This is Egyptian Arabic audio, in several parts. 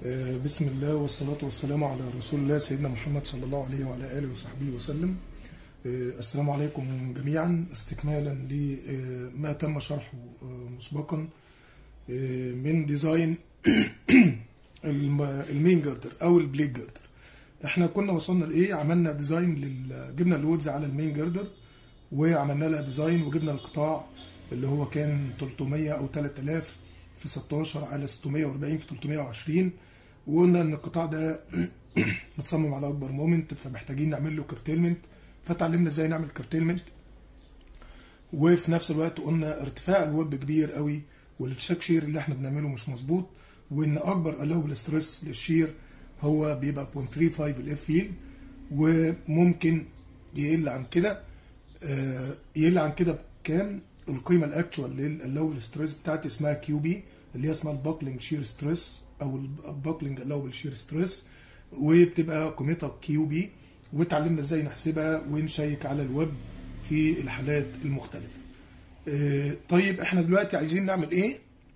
آه، بسم الله والصلاة والسلام على رسول الله سيدنا محمد صلى الله عليه وعلى آله وصحبه وسلم آه، السلام عليكم جميعا استكمالا لما تم شرحه آه، مسبقا آه، من ديزاين الم- المين جردر او البليك جردر احنا كنا وصلنا لايه عملنا ديزاين لل... جبنا اللودز على المين جردر وعملنا لها ديزاين وجبنا القطاع اللي هو كان 300 او 3000 في 16 على 640 في 320 وقلنا ان القطاع ده متصمم على اكبر مومنت فمحتاجين نعمل له كرتيلمنت فتعلمنا ازاي نعمل كرتيلمنت وفي نفس الوقت قلنا ارتفاع الويب كبير قوي والتشيك شير اللي احنا بنعمله مش مظبوط وان اكبر الاوبل ستريس للشير هو بيبقى 0.35 الاف فيل وممكن يقل عن كده آه، يقل عن كده بكام القيمه الاكتوال للاوبل ستريس بتاعتي اسمها كيو بي اللي هي اسمها الباكلينج شير ستريس او الباكلينج الاوبل شير ستريس وبتبقى قيمتها كيو بي واتعلمنا ازاي نحسبها ونشيك على الويب في الحالات المختلفه آه، طيب احنا دلوقتي عايزين نعمل ايه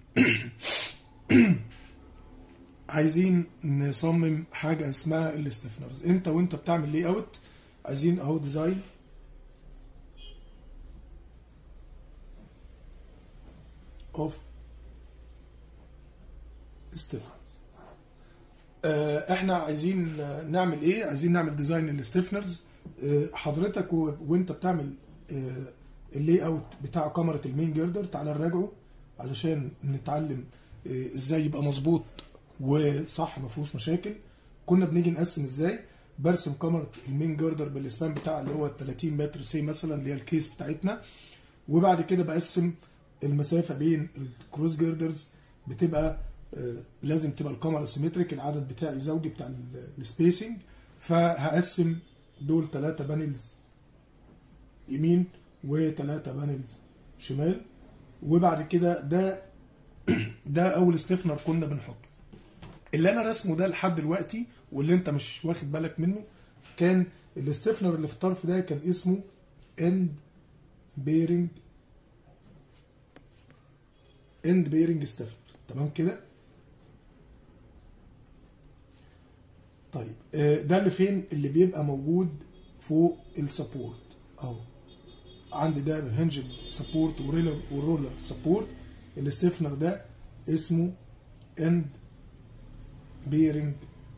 عايزين نصمم حاجه اسمها الاستفنرز انت وانت بتعمل لي اوت عايزين اهو ديزاين اوف ستيفنرز احنا عايزين آه، نعمل ايه عايزين نعمل ديزاين للستيفنرز آه، حضرتك و- وانت بتعمل آه، اللي اوت بتاع كاميرا المين جيردر تعالى نراجعه علشان نتعلم آه، ازاي يبقى مظبوط وصح ما فيهوش مشاكل كنا بنيجي نقسم ازاي برسم كاميرا المين جيردر بالاسبان بتاع اللي هو 30 متر سي مثلا اللي هي الكيس بتاعتنا وبعد كده بقسم المسافه بين الكروس جيردرز بتبقى آه، لازم تبقى الكاميرا سيمتريك العدد بتاعي زوجي بتاع السبيسنج فهقسم دول ثلاثة بانلز يمين وثلاثة بانلز شمال وبعد كده ده ده اول ستيفنر كنا بنحطه اللي انا رسمه ده لحد دلوقتي واللي انت مش واخد بالك منه كان الستيفنر اللي في الطرف ده كان اسمه اند بيرنج اند بيرنج ستيفنر تمام كده طيب آه، ده اللي فين اللي بيبقى موجود فوق السبورت اهو عندي ده هنج سبورت وريلر ورولر سبورت الستيفنر ده اسمه اند بيرنج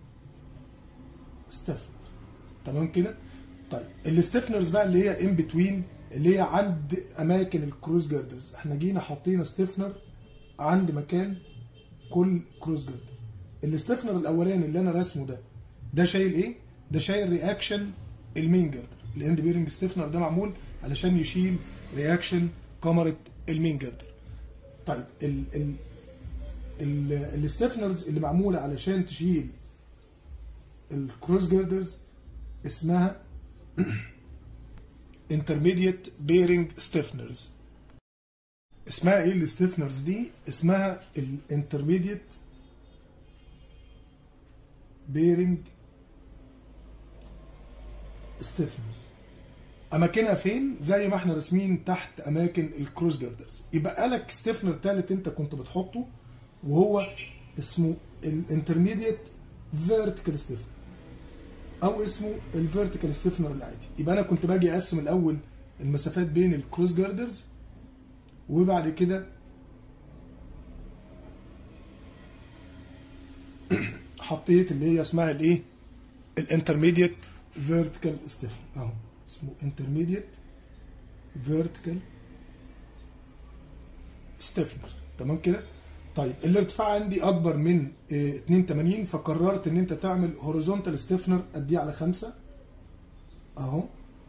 ستيفنر تمام كده طيب الستيفنرز بقى اللي هي ان بتوين اللي هي عند اماكن الكروز جاردرز احنا جينا حطينا ستيفنر عند مكان كل كروز جاردر الستيفنر الاولاني اللي انا راسمه ده ده شايل ايه ده شايل رياكشن المين جاردر الاند بيرنج ستيفنر ده معمول علشان يشيل رياكشن كاميرا المين جاردر طيب ال ال ال الستيفنرز اللي معموله علشان تشيل الكروس جيردرز اسمها intermediate bearing stiffeners اسمها ايه الستيفنرز دي اسمها الانترميديت بيرنج ستيفنرز اماكنها فين زي ما احنا راسمين تحت اماكن الكروس جاردرز يبقى لك ستيفنر تالت انت كنت بتحطه وهو اسمه الانترميديت فيرتيكال ستيفنر او اسمه الفيرتيكال ستيفنر العادي يبقى انا كنت باجي اقسم الاول المسافات بين الكروس جاردرز وبعد كده حطيت اللي هي اسمها الايه الانترميديت فيرتيكال ستيفنر اهو اسمه انترميديت فيرتيكال ستيفنر تمام كده طيب الارتفاع عندي اكبر من آه، 82 فقررت ان انت تعمل هوريزونتال ستيفنر اديه على 5 اهو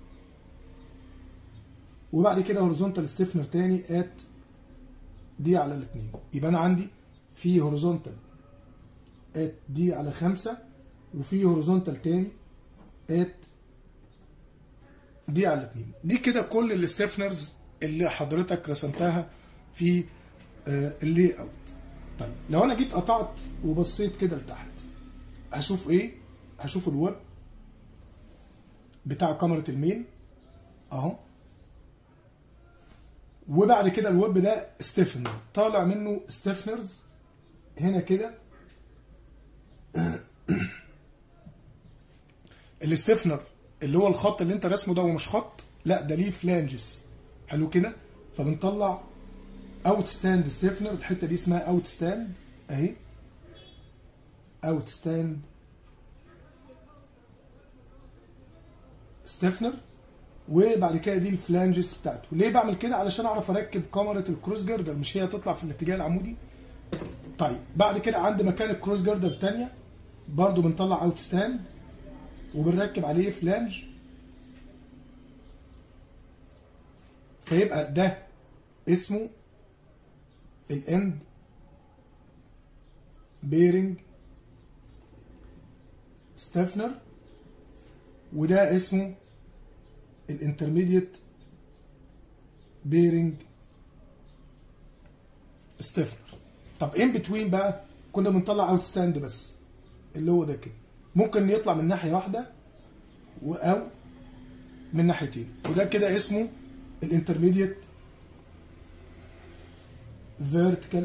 وبعد كده هوريزونتال ستيفنر تاني ات دي على الاثنين يبقى انا عندي في هوريزونتال ات دي على 5 وفي هوريزونتال تاني ات دي على الاثنين دي كده كل الستيفنرز اللي حضرتك رسمتها في آه، اللي اوت طيب لو انا جيت قطعت وبصيت كده لتحت هشوف ايه هشوف الويب بتاع كاميرا المين اهو وبعد كده الويب ده ستيفنر طالع منه ستيفنرز هنا كده الاستفنر اللي هو الخط اللي انت رسمه ده ومش خط لا ده ليه فلانجز حلو كده فبنطلع اوت ستاند ستيفنر الحته دي اسمها اوت ستاند اهي اوت ستاند ستيفنر وبعد كده دي الفلانجز بتاعته ليه بعمل كده علشان اعرف اركب كاميرا الكروس جردر مش هي تطلع في الاتجاه العمودي طيب بعد كده عند مكان الكروس جردر الثانيه برضو بنطلع اوت ستاند وبنركب عليه فلانج فيبقى ده اسمه الاند بيرنج ستيفنر وده اسمه الانترميديت بيرنج ستيفنر طب ان بتوين بقى كنا بنطلع اوت ستاند بس اللي هو ده كده ممكن يطلع من ناحيه واحده او من ناحيتين وده كده اسمه الانترميديت فيرتيكال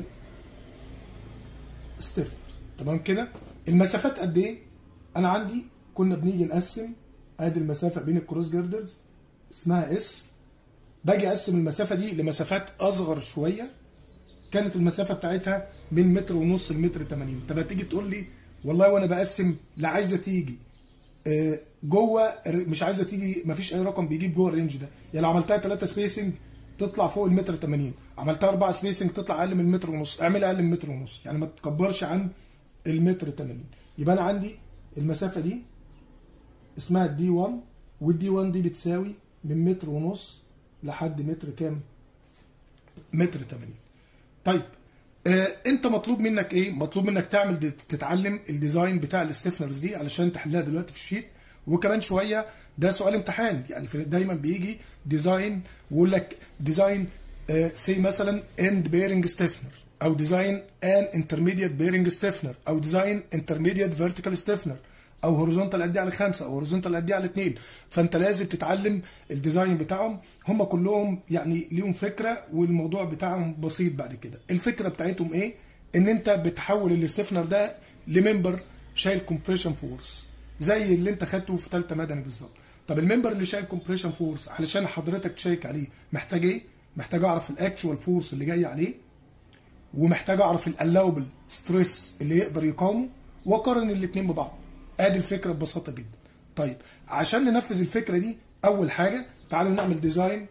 ستيفنر تمام كده المسافات قد ايه انا عندي كنا بنيجي نقسم ادي المسافه بين الكروس جيردرز اسمها اس باجي اقسم المسافه دي لمسافات اصغر شويه كانت المسافه بتاعتها من متر ونص لمتر 80 طب هتيجي تقول لي والله وانا بقسم لا عايزه تيجي آه، جوه مش عايزه تيجي مفيش اي رقم بيجيب جوه الرينج ده يعني لو عملتها 3 سبيسنج تطلع فوق المتر 80 عملتها 4 سبيسنج تطلع اقل من متر ونص اعملها اقل من متر ونص يعني ما تكبرش عن المتر 80 يبقى انا عندي المسافه دي اسمها الدي 1 والدي 1 دي بتساوي من متر ونص لحد متر كام؟ متر 80 طيب آه انت مطلوب منك ايه؟ مطلوب منك تعمل دي تتعلم الديزاين بتاع الستيفنرز دي علشان تحلها دلوقتي في الشيت وكمان شويه ده سؤال امتحان يعني في دايما بيجي ديزاين ويقول لك ديزاين سي مثلا اند بيرنج ستيفنر او ديزاين ان انترميديت بيرنج ستيفنر او ديزاين انترميديت فيرتيكال ستيفنر او هوريزونتال قد على خمسه او هوريزونتال قد على اثنين فانت لازم تتعلم الديزاين بتاعهم هم كلهم يعني ليهم فكره والموضوع بتاعهم بسيط بعد كده الفكره بتاعتهم ايه ان انت بتحول الاستفنر ده لممبر شايل كومبريشن فورس زي اللي انت خدته في ثالثه مدني بالظبط طب الممبر اللي شايل كومبريشن فورس علشان حضرتك تشيك عليه محتاج ايه محتاج اعرف الاكشوال فورس اللي جاي عليه ومحتاج اعرف الالاوبل ستريس اللي يقدر يقاومه واقارن الاثنين ببعض ادي الفكره ببساطه جدا طيب عشان ننفذ الفكره دي اول حاجه تعالوا نعمل ديزاين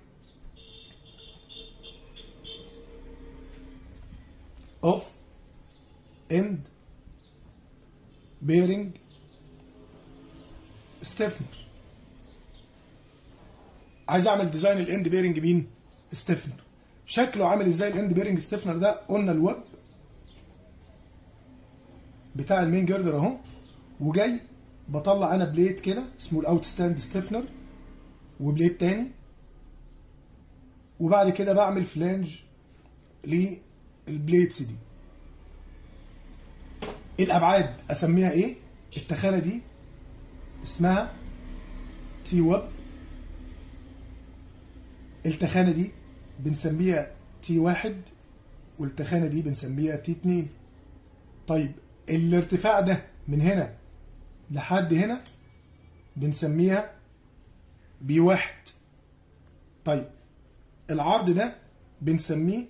اوف اند بيرنج ستيفنر عايز اعمل ديزاين الاند بيرنج مين ستيفنر شكله عامل ازاي الاند بيرنج ستيفنر ده قلنا الويب بتاع المين جردر اهو وجاي بطلع انا بليت كده اسمه الاوت ستاند ستيفنر وبليت تاني وبعد كده بعمل فلانج للبليتس دي الابعاد اسميها ايه التخانه دي اسمها تي ويب التخانه دي بنسميها تي واحد والتخانه دي بنسميها تي اتنين طيب الارتفاع ده من هنا لحد هنا بنسميها بي واحد طيب العرض ده بنسميه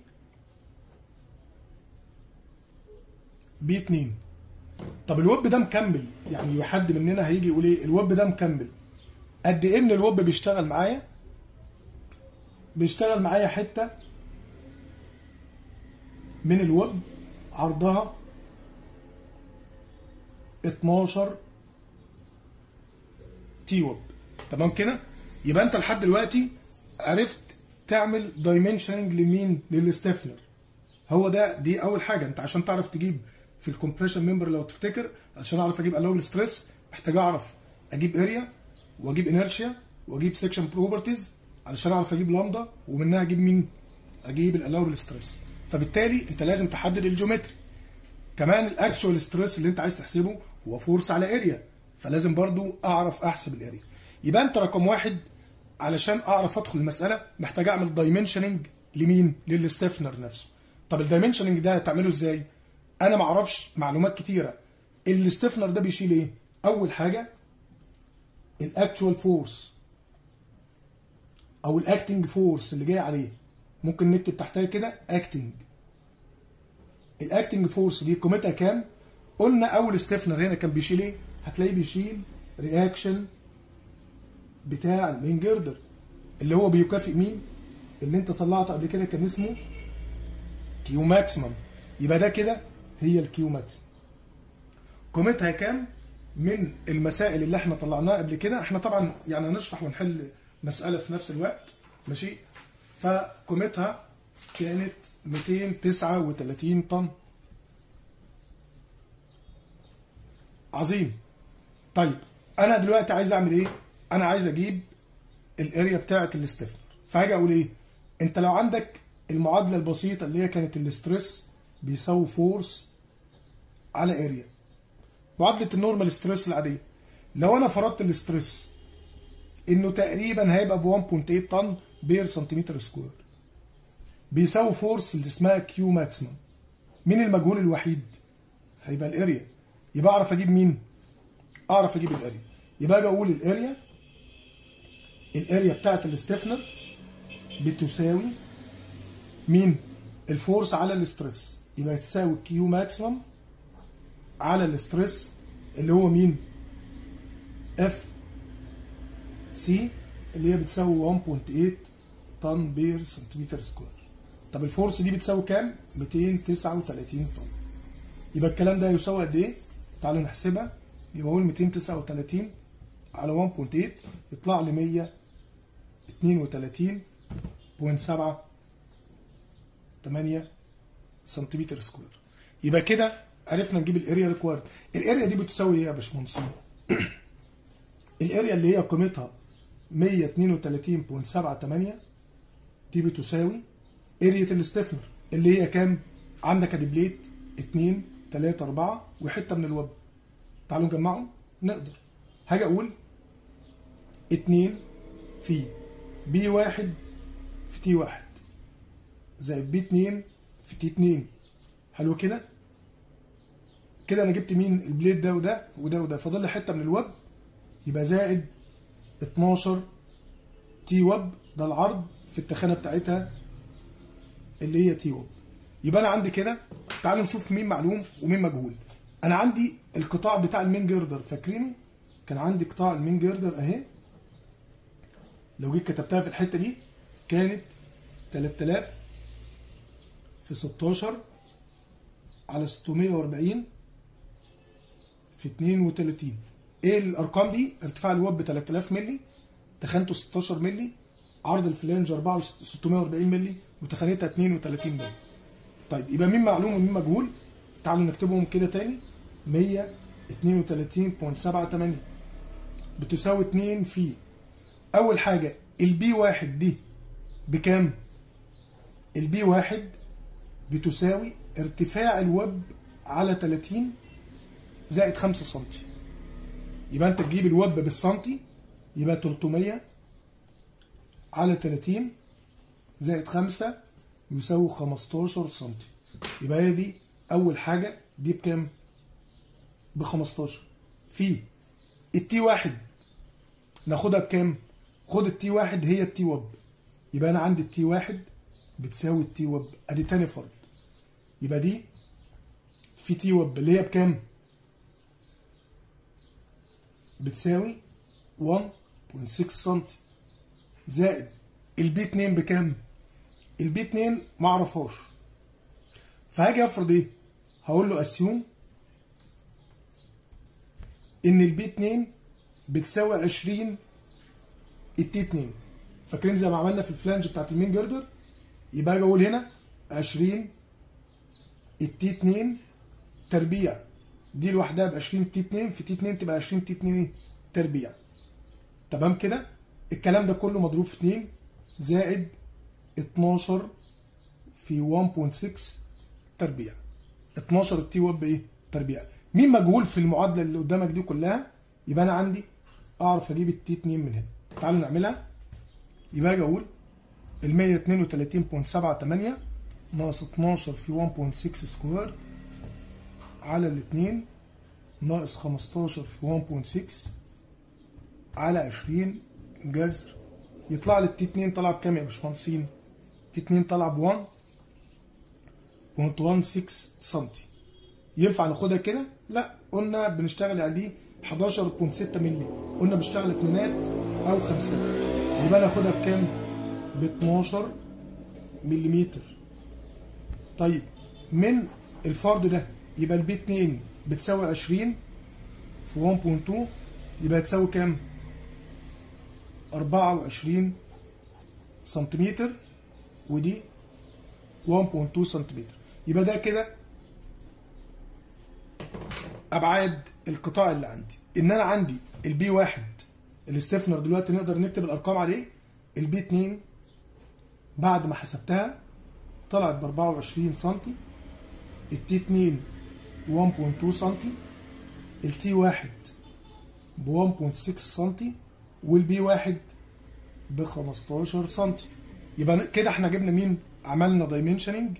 بي اتنين طب الويب ده مكمل يعني حد مننا هيجي يقول ايه الويب ده مكمل قد ايه من الويب بيشتغل معايا بيشتغل معايا حته من الويب عرضها 12 تي ويب تمام كده يبقى انت لحد دلوقتي عرفت تعمل دايمنشننج لمين للستيفنر هو ده دي اول حاجه انت عشان تعرف تجيب في الكومبريشن ممبر لو تفتكر عشان اعرف اجيب الاول ستريس محتاج اعرف اجيب اريا واجيب انرشيا واجيب سكشن بروبرتيز علشان اعرف اجيب لامدا ومنها اجيب مين اجيب الالاورال ستريس فبالتالي انت لازم تحدد الجيومتري كمان الاكشوال ستريس اللي انت عايز تحسبه هو فورس على اريا فلازم برضو اعرف احسب الاريا يبقى انت رقم واحد علشان اعرف ادخل المساله محتاج اعمل دايمنشننج لمين للستيفنر نفسه طب الدايمنشننج ده تعمله ازاي انا ما اعرفش معلومات كتيره الاستفنر ده بيشيل ايه اول حاجه الاكتوال فورس او الاكتنج فورس اللي جاي عليه ممكن نكتب تحتها كده اكتنج الاكتنج فورس دي قيمتها كام قلنا اول ستيفنر هنا كان بيشيل ايه هتلاقيه بيشيل رياكشن بتاع المين جردر اللي هو بيكافئ مين اللي انت طلعته قبل كده كان اسمه كيو ماكسيمم يبقى ده كده هي الكيو ماكسيمم قيمتها كام من المسائل اللي احنا طلعناها قبل كده احنا طبعا يعني هنشرح ونحل مسألة في نفس الوقت ماشي فقيمتها كانت 239 طن عظيم طيب انا دلوقتي عايز اعمل ايه انا عايز اجيب الاريا بتاعه الاستفنر فهاجي اقول ايه انت لو عندك المعادله البسيطه اللي هي كانت الاسترس بيساوي فورس على اريا معادله النورمال ستريس العاديه لو انا فرضت الاسترس انه تقريبا هيبقى ب 1.8 طن بير سنتيمتر سكوير بيساوي فورس اللي اسمها كيو ماكسيمم مين المجهول الوحيد هيبقى الاريا يبقى اعرف اجيب مين اعرف اجيب الاريا يبقى اجي اقول الاريا الاريا بتاعت الاستفنر بتساوي مين الفورس على الاسترس يبقى تساوي كيو ماكسيمم على الاسترس اللي هو مين اف سي اللي هي بتساوي 1.8 طن بير سنتيمتر سكوير طب الفورس دي بتساوي كام 239 طن يبقى الكلام ده يساوي قد ايه تعالوا نحسبها يبقى اقول 239 على 1.8 يطلع لي 132.7 8 سنتيمتر سكوير يبقى كده عرفنا نجيب الاريا ريكوارد الاريا دي بتساوي ايه يا باشمهندسين الاريا اللي هي قيمتها 132.78 دي بتساوي اريا الاستفنر اللي هي كام عندك ادي بليت 2 3 4 وحته من الوب تعالوا نجمعهم نقدر هاجي اقول 2 في بي 1 في تي 1 زائد بي 2 في تي 2 حلو كده كده انا جبت مين البليد ده وده وده وده فاضل لي حته من الوب يبقى زائد 12 تي وب ده العرض في التخانه بتاعتها اللي هي تي وب يبقى انا عندي كده تعالوا نشوف مين معلوم ومين مجهول انا عندي القطاع بتاع المين جيردر فاكرينه كان عندي قطاع المين جيردر اهي لو جيت كتبتها في الحته دي كانت 3000 في 16 على 640 في 32 ايه الارقام دي ارتفاع الوب 3000 مللي تخانته 16 مللي عرض الفلانج 4 640 مللي وتخانتها 32 مللي طيب يبقى مين معلوم ومين مجهول تعالوا نكتبهم كده تاني 132.78 بتساوي 2 في اول حاجه البي واحد دي بكام البي واحد بتساوي ارتفاع الوب على 30 زائد 5 سم يبقى انت تجيب الوب بالسنتي يبقى 300 على 30 زائد 5 يساوي 15 سم يبقى هي دي اول حاجه دي بكام ب 15 في التي واحد ناخدها بكام خد التي واحد هي التي وب يبقى انا عندي التي واحد بتساوي التي وب ادي تاني فرض يبقى دي في تي وب اللي هي بكام بتساوي 1.6 سم زائد البي 2 بكام البي 2 ما اعرفهاش فهاجي افرض ايه هقول له اسيوم ان البي 2 بتساوي 20 التي 2 فاكرين زي ما عملنا في الفلانج بتاعت المين جردر يبقى اجي اقول هنا 20 التي 2 تربيع دي لوحدها ب 20 تي 2 في تي 2 تبقى 20 تي 2 تربيع تمام كده الكلام ده كله مضروب في 2 زائد 12 في 1.6 تربيع 12 التي وب ايه تربيع مين مجهول في المعادله اللي قدامك دي كلها يبقى انا عندي اعرف اجيب التي 2 من هنا تعالوا نعملها يبقى اجي اقول ال 132.78 ناقص 12 في 1.6 سكوير على الاثنين ناقص 15 في 1.6 على 20 جذر يطلع لي التي 2 طالعه بكام يا باشمهندسين؟ تي 2 طالعه ب 1.16 سم ينفع ناخدها كده؟ لا قلنا بنشتغل يعني دي 11.6 مللي قلنا بنشتغل اتنينات او خمسات يبقى ناخدها بكام؟ ب 12 مليمتر طيب من الفرد ده يبقى البي 2 بتساوي 20 في 1.2 يبقى تساوي كام؟ 24 سنتيمتر ودي 1.2 سنتيمتر يبقى ده كده ابعاد القطاع اللي عندي ان انا عندي البي واحد الاستفنر دلوقتي نقدر نكتب الارقام عليه البي 2 بعد ما حسبتها طلعت ب 24 سم التي 2 1.2 سم التي 1 ب 1.6 سم والبي 1 ب 15 سم يبقى كده احنا جبنا مين عملنا دايمنشننج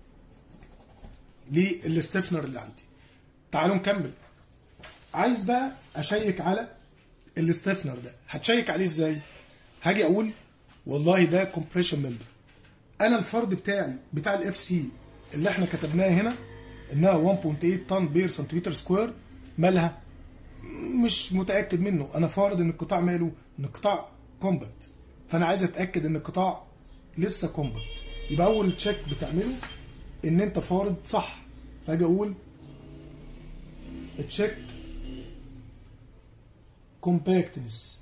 للاستفنر اللي عندي تعالوا نكمل عايز بقى اشيك على الاستفنر ده هتشيك عليه ازاي هاجي اقول والله ده كومبريشن ممبر انا الفرد بتاعي بتاع الاف سي اللي احنا كتبناه هنا انها 1.8 طن بير سنتيمتر سكوير مالها مش متاكد منه انا فارض ان القطاع ماله ان القطاع كومباكت فانا عايز اتاكد ان القطاع لسه كومباكت يبقى اول تشيك بتعمله ان انت فارض صح فاجي اقول تشيك كومباكتنس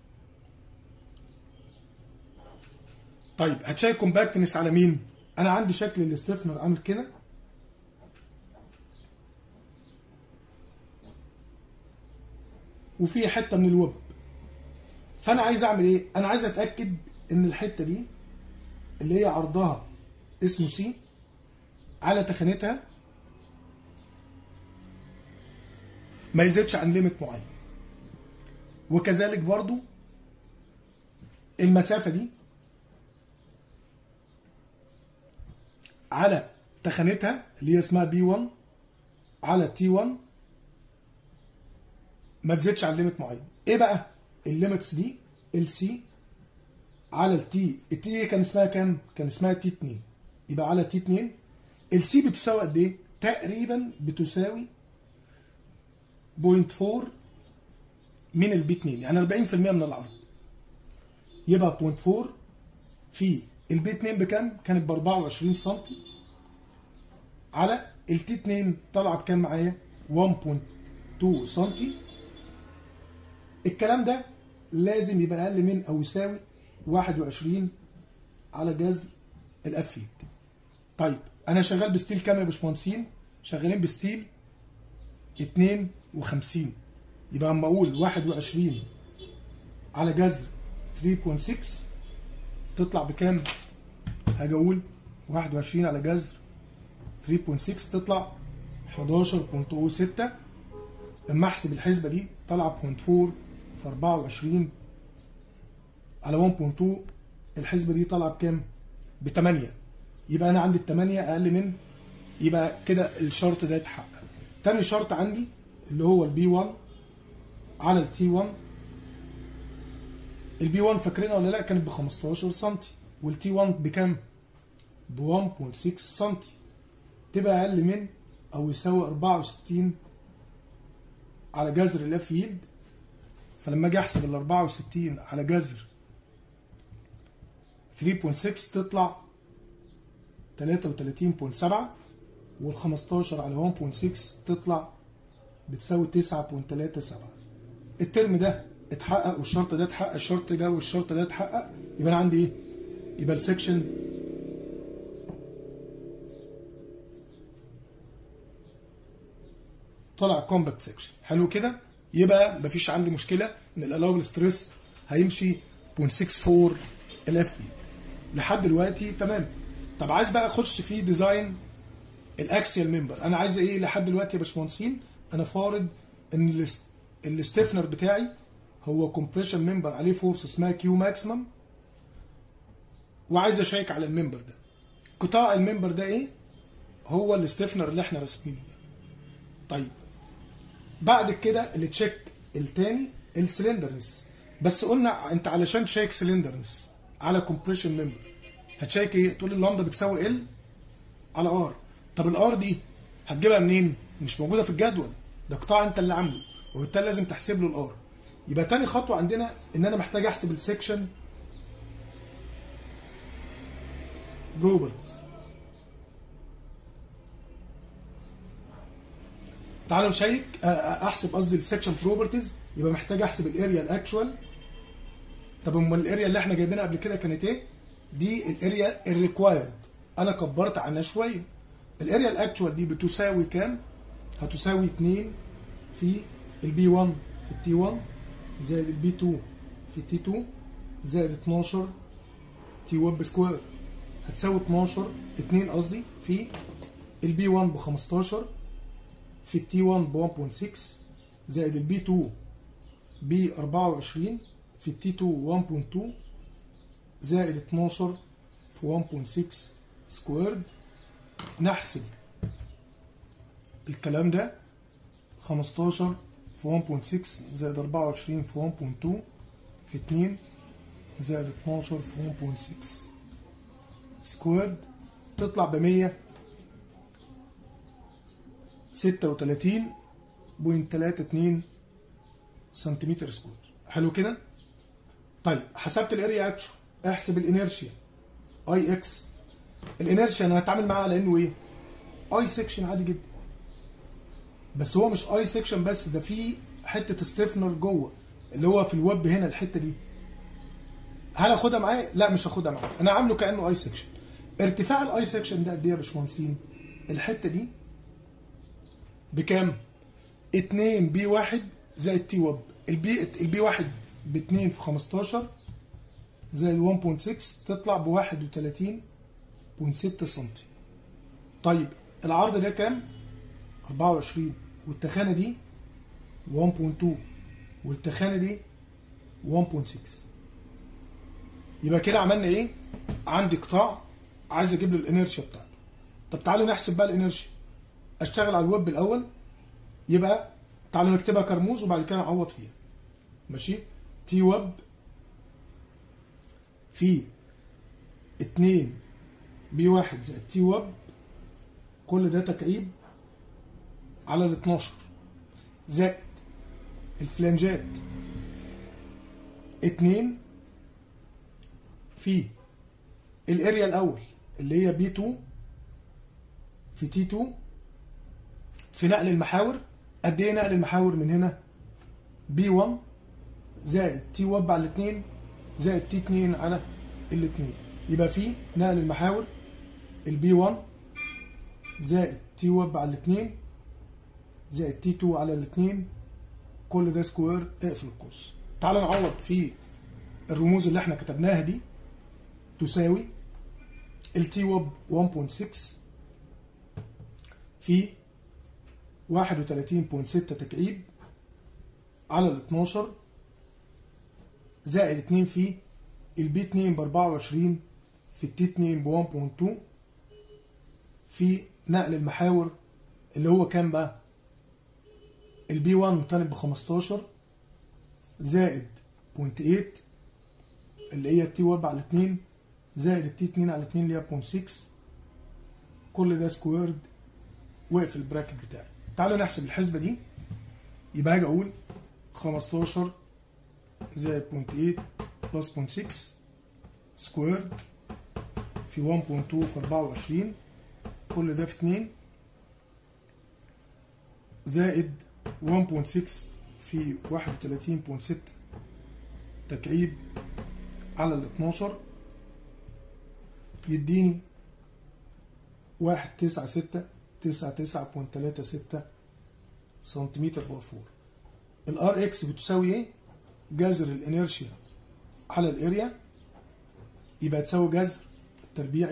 طيب هتشيك كومباكتنس على مين انا عندي شكل الاستفنر عامل كده وفي حته من الويب فانا عايز اعمل ايه انا عايز اتاكد ان الحته دي اللي هي عرضها اسمه سي على تخانتها ما يزيدش عن ليميت معين وكذلك برضو المسافة دي على تخانتها اللي هي اسمها بي 1 على تي 1 ما تزيدش عن ليميت معين ايه بقى الليميتس دي ال سي على التي التي كان اسمها كام كان اسمها تي 2 يبقى على تي 2 السي بتساوي قد ايه تقريبا بتساوي 0.4 من البي 2 يعني 40% من العرض يبقى 0.4 في البي 2 بكام كانت ب 24 سم على التي 2 طالعه بكام معايا 1.2 سم الكلام ده لازم يبقى اقل من او يساوي 21 على جذر الاف فيد طيب انا شغال بستيل كام يا باشمهندسين شغالين بستيل 52 يبقى اما اقول 21 على جذر 3.6 تطلع بكام هاجي اقول 21 على جذر 3.6 تطلع 11.06 اما احسب الحسبه دي طالعه 0.4 في 24 على 1.2 الحسبه دي طالعه بكام؟ ب 8 يبقى انا عندي ال 8 اقل من يبقى كده الشرط ده اتحقق. تاني شرط عندي اللي هو البي 1 على التي 1 البي 1 فاكرينها ولا لا كانت ب 15 سم والتي 1 بكام؟ ب 1.6 سم تبقى اقل من او يساوي 64 على جذر الاف يلد فلما اجي احسب ال 64 على جذر 3.6 تطلع 33.7 وال 15 على 1.6 تطلع بتساوي 9.37 الترم ده اتحقق والشرط ده اتحقق الشرط ده والشرط ده اتحقق يبقى انا عندي ايه؟ يبقى السكشن طلع كومباكت سكشن حلو كده يبقى مفيش عندي مشكله ان الالاوبل ستريس هيمشي 0.64 الاف بي لحد دلوقتي تمام طب عايز بقى اخش في ديزاين الاكسيال ممبر انا عايز ايه لحد دلوقتي يا باشمهندسين انا فارض ان الاستفنر بتاعي هو كومبريشن ممبر عليه فورس اسمها كيو ماكسيمم وعايز اشيك على الممبر ده قطاع الممبر ده ايه هو الاستفنر اللي احنا راسمينه ده طيب بعد كده اللي تشيك التاني السلندرنس بس قلنا انت علشان تشيك سلندرنس على كومبريشن ممبر هتشيك ايه تقول اللامدا بتساوي ال على ار طب الار دي هتجيبها منين مش موجوده في الجدول ده قطاع انت اللي عامله وبالتالي لازم تحسب له الار يبقى تاني خطوه عندنا ان انا محتاج احسب السكشن بروبرتيز تعالوا نشيك آه، آه، احسب قصدي السكشن بروبرتيز يبقى محتاج احسب الاريا الاكشوال طب امال الاريا اللي احنا جايبينها قبل كده كانت ايه؟ دي الاريا الريكوايرد انا كبرت عنها شويه الاريا الاكشوال دي بتساوي كام؟ هتساوي 2 في البي 1 في التي 1 زائد البي 2 في التي 2 زائد 12 تي ويب سكوير هتساوي 12 2 قصدي في البي 1 ب 15 في التي 1 ب 1.6 زائد البي 2 ب 24 في التي 2 1.2 زائد 12 في 1.6 سكويرد نحسب الكلام ده 15 في 1.6 زائد 24 في 1.2 في 2 زائد 12 في 1.6 سكويرد تطلع ب 100 36.32 سنتيمتر سكوير حلو كده طيب حسبت الاريا اكشن احسب الانيرشيا اي اكس الانيرشيا انا هتعامل معاها على انه ايه اي سيكشن عادي جدا بس هو مش اي سيكشن بس ده في حته ستيفنر جوه اللي هو في الويب هنا الحته دي هل اخدها معايا لا مش هاخدها معايا انا عامله كانه اي سيكشن ارتفاع الاي سيكشن ده قد ايه يا باشمهندسين الحته دي بكام 2 بي 1 زائد تي ويب البي البي 1 ب 2 في 15 زائد 1.6 تطلع ب 31.6 سم طيب العرض ده كام 24 والتخانه دي 1.2 والتخانه دي 1.6 يبقى كده عملنا ايه عندي قطاع عايز اجيب له الانرشيا بتاعته طب تعالوا نحسب بقى الانرشيا اشتغل على الويب الاول يبقى تعالوا نكتبها كرموز وبعد كده نعوض فيها ماشي تي ويب في 2 بي 1 زائد تي ويب كل ده تكعيب على ال 12 زائد الفلانجات 2 في الاريا الاول اللي هي بي 2 في تي 2 في نقل المحاور قد ايه نقل المحاور من هنا بي 1 زائد تي وب على الاثنين زائد تي 2 على الاثنين يبقى في نقل المحاور البي 1 زائد تي وب على الاثنين زائد تي 2 على الاثنين كل ده سكوير اقفل القوس تعال نعوض في الرموز اللي احنا كتبناها دي تساوي التي وب 1.6 في 31.6 تكعيب على ال 12 زائد 2 في البي 2 ب 24 في التي 2 ب 1.2 في نقل المحاور اللي هو كام بقى؟ البي 1 طالب ب 15 زائد 0.8 اللي هي التي وب على 2 زائد التي 2 على 2 اللي هي 0.6 كل ده سكويرد وقف البراكت بتاعي تعالوا نحسب الحسبة دي يبقى هاجي اقول 15 زائد 0.8 بلس 0.6 سكويرد في 1.2 في 24 كل ده في 2 زائد 1.6 في 31.6 تكعيب على ال 12 يديني 196 99.36 سنتيمتر بار 4 الار اكس بتساوي ايه؟ جذر الانيرشيا على الاريا يبقى تساوي جذر التربيعي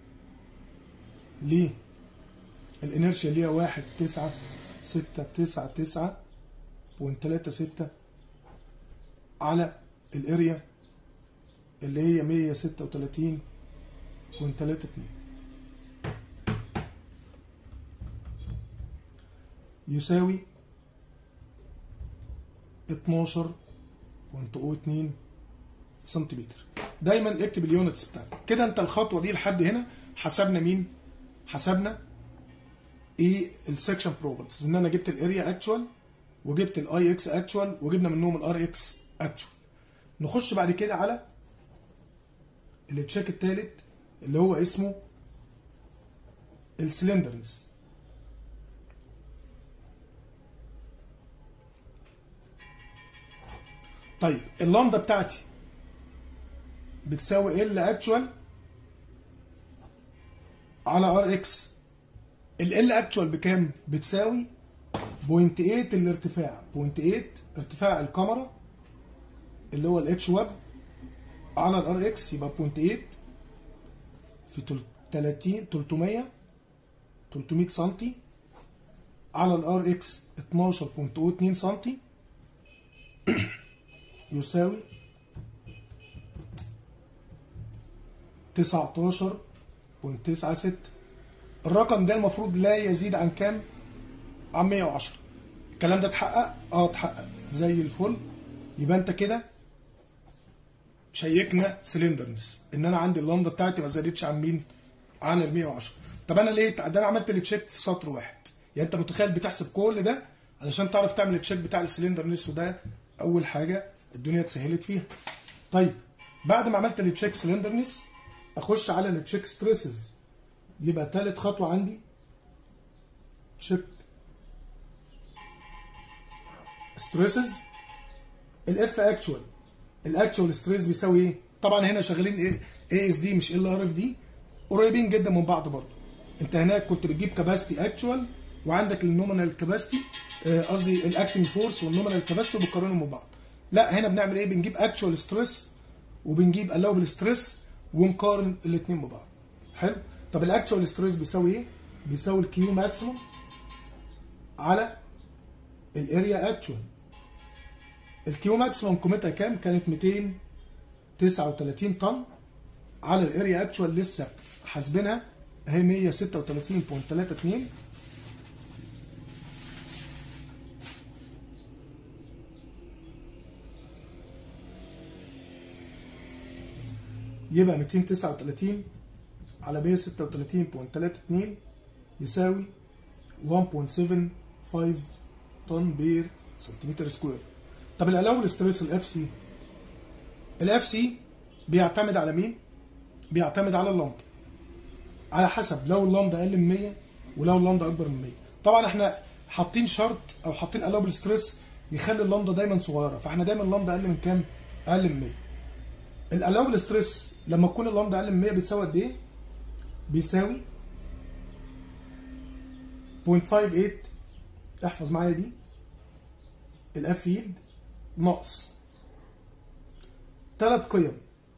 ليه؟ الانيرشيا اللي هي 1 9 6 9 9 بوينت 3 6 على الاريا اللي هي 136 بوينت 3 2 يساوي 12.02 سنتيمتر دايما اكتب اليونتس بتاعتك كده انت الخطوه دي لحد هنا حسبنا مين حسبنا ايه السكشن بروبرتيز ان انا جبت الاريا اكشوال وجبت الاي اكس اكشوال وجبنا منهم الار اكس اكشوال نخش بعد كده على التشيك الثالث اللي هو اسمه السلندرنس طيب اللامدا بتاعتي بتساوي ال اكشوال على ار اكس ال اكشوال بكام بتساوي 0.8 الارتفاع 0.8 ارتفاع الكاميرا اللي هو الاتش ويب على الار اكس يبقى 0.8 في 30 300 300 سم على الار اكس 12.02 سم يساوي 19.96 الرقم ده المفروض لا يزيد عن كام؟ عن 110 الكلام ده اتحقق؟ اه اتحقق زي الفل يبقى انت كده شيكنا سلندرنس ان انا عندي اللمضه بتاعتي ما زادتش عن مين؟ عن ال 110 طب انا ليه؟ ده انا عملت التشيك في سطر واحد يعني انت متخيل بتحسب كل ده علشان تعرف تعمل التشيك بتاع السلندرنس وده اول حاجه الدنيا اتسهلت فيها طيب بعد ما عملت التشيك سلندرنس اخش على التشيك ستريسز يبقى تالت خطوه عندي تشيك ستريسز الاف اكشوال الاكشوال ستريس بيساوي ايه طبعا هنا شغالين ايه اي اس دي مش ال ار اف دي قريبين جدا من بعض برضه انت هناك كنت بتجيب كاباسيتي اكشوال وعندك النومينال كاباسيتي قصدي الاكتنج فورس والنومينال كاباسيتي وبتقارنهم ببعض لا هنا بنعمل ايه بنجيب اكشوال ستريس وبنجيب الاوبل ستريس ونقارن الاثنين ببعض حلو طب الاكشوال ستريس بيساوي ايه بيساوي الكيو ماكسيموم على الاريا اكشوال الكيو ماكسيموم قيمتها كام كانت 239 طن على الاريا اكشوال لسه حاسبينها اهي 136.32 يبقى 239 على 136.32 يساوي 1.75 طن بير سنتيمتر سكوير طب الالاول ستريس الاف سي الاف سي بيعتمد على مين بيعتمد على اللمضه على حسب لو اللمضه اقل من 100 ولو اللمضه اكبر من 100 طبعا احنا حاطين شرط او حاطين الاوبل ستريس يخلي اللمضه دايما صغيره فاحنا دايما اللمضه اقل من كام اقل من 100 الالاوبل ستريس لما تكون اللمضه اقل من 100 بتساوي قد ايه بيساوي 0.58 احفظ معايا دي الاف يلد ناقص ثلاث قيم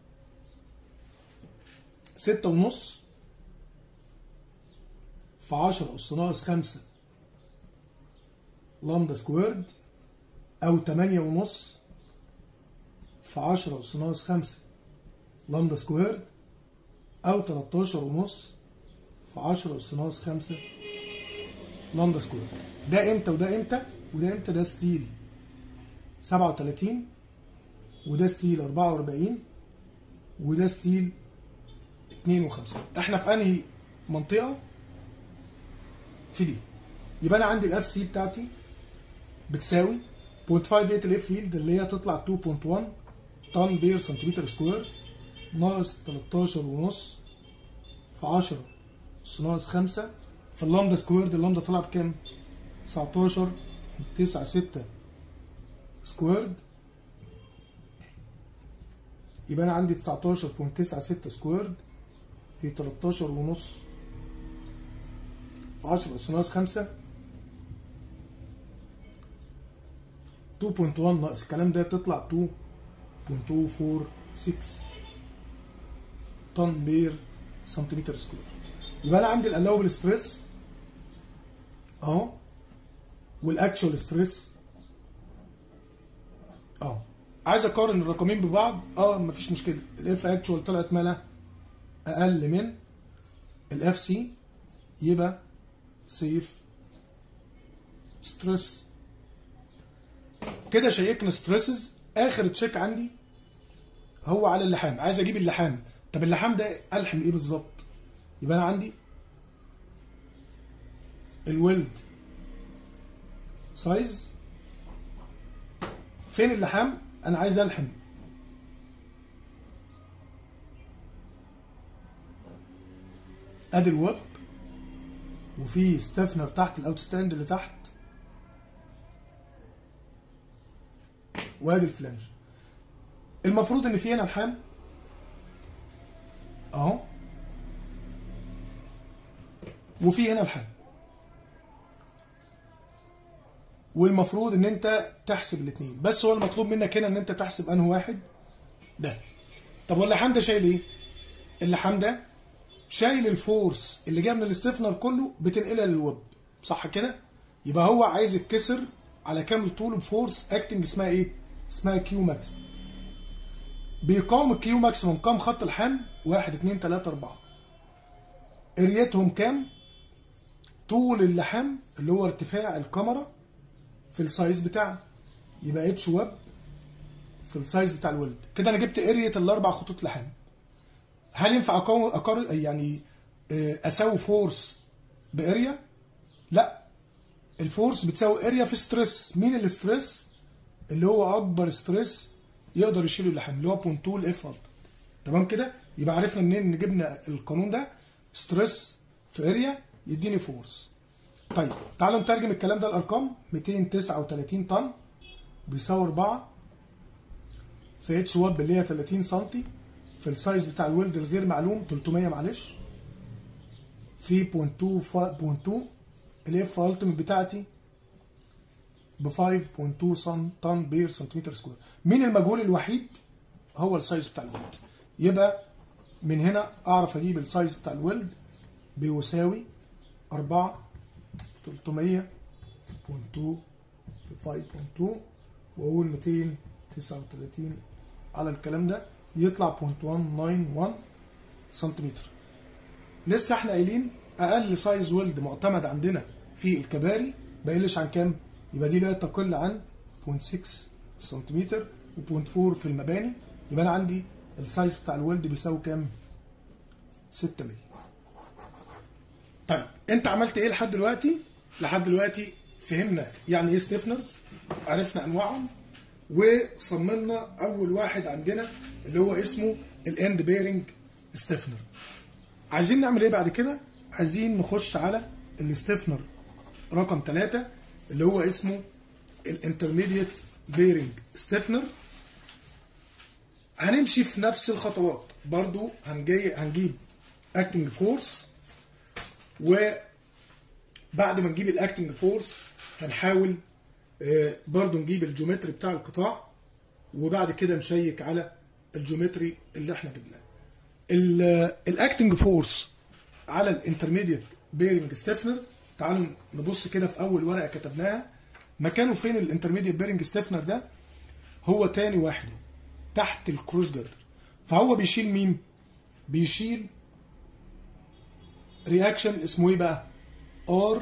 ستة ونص في عشرة أس ناقص خمسة لامدا سكويرد أو تمانية ونص في عشرة أس ناقص خمسة لامدا سكويرد أو تلاتاشر ونص في عشرة أس ناقص خمسة لامدا سكويرد ده امتى وده امتى وده امتى ده ستيل سبعة وتلاتين وده ستيل أربعة وأربعين وده ستيل اتنين وخمسين احنا في انهي منطقة في دي يبقى انا عندي الاف سي بتاعتي بتساوي 0.58 الاف فيلد اللي هي تطلع 2.1 طن بير سنتيمتر سكوير ناقص 13 ونص في 10 اس ناقص 5 في اللامدا سكويرد اللامدا طلع بكام؟ 19 9 6 سكويرد يبقى انا عندي 19.96 سكويرد في 13 ونص 10 اس ناقص 5 2.1 ناقص الكلام ده تطلع 2.246 طن بير سنتيمتر سكوير يبقى انا عندي الالاوبل ستريس اهو والاكشوال ستريس اه عايز اقارن الرقمين ببعض اه مفيش مشكله الاف اكشوال طلعت مالها اقل من الاف سي يبقى سيف ستريس كده شيكنا ستريسز اخر تشيك عندي هو على اللحام عايز اجيب اللحام طب اللحام ده الحم ايه بالظبط يبقى انا عندي الولد سايز فين اللحام انا عايز الحم ادي الويب وفي ستيفنر تحت الاوت ستاند اللي تحت وادي الفلانج المفروض ان في هنا لحام اهو وفي هنا لحام والمفروض ان انت تحسب الاثنين بس هو المطلوب منك هنا ان انت تحسب انه واحد ده طب واللحام ده شايل ايه اللحام ده شايل الفورس اللي جايه من الاستفنر كله بتنقلها للويب صح كده يبقى هو عايز يتكسر على كامل طوله بفورس اكتنج اسمها ايه اسمها كيو ماكسيمم بيقاوم الكيو ماكسيمم كام خط الحمل 1 2 3 4 اريتهم كام طول اللحام اللي هو ارتفاع الكاميرا في السايز بتاعه يبقى اتش ويب في السايز بتاع الولد كده انا جبت ارية الاربع خطوط لحام هل ينفع اقارن أقار... يعني اساوي فورس باريا لا الفورس بتساوي اريا في ستريس مين الستريس اللي هو اكبر ستريس يقدر يشيله اللحام اللي هو بونتول اف الت تمام كده يبقى عرفنا منين ان جبنا القانون ده ستريس في اريا يديني فورس طيب تعالوا نترجم الكلام ده الارقام 239 طن بيساوي 4 في اتش واب اللي هي 30 سم في السايز بتاع الولد الغير معلوم 300 معلش في 0.2 الاف التيمت بتاعتي ب 5.2 طن بير سنتيمتر سكوير مين المجهول الوحيد هو السايز بتاع الولد يبقى من هنا اعرف اجيب السايز بتاع الولد بيساوي 4 300 0.2 في 5.2 واقول 239 على الكلام ده يطلع 0.191 سنتيمتر لسه احنا قايلين اقل سايز ويلد معتمد عندنا في الكباري ما يقلش عن كام يبقى دي لا تقل عن 0.6 سنتيمتر و0.4 في المباني يبقى انا عندي السايز بتاع الويلد بيساوي كام 6 مللي طيب انت عملت ايه لحد دلوقتي لحد دلوقتي فهمنا يعني ايه ستيفنرز عرفنا انواعهم وصممنا اول واحد عندنا اللي هو اسمه الاند بيرنج ستيفنر عايزين نعمل ايه بعد كده عايزين نخش على الستيفنر رقم 3 اللي هو اسمه الانترميديت بيرنج ستيفنر هنمشي في نفس الخطوات برضو هنجي هنجيب اكتنج فورس وبعد ما نجيب الاكتنج فورس هنحاول برضو نجيب الجيومتري بتاع القطاع وبعد كده نشيك على الجيومتري اللي احنا جبناه الاكتنج فورس على الانترميديت بيرنج ستيفنر تعالوا نبص كده في اول ورقه كتبناها مكانه فين الانترميديت بيرنج ستيفنر ده هو تاني واحد تحت الكروز جردر فهو بيشيل مين بيشيل رياكشن اسمه ايه بقى ار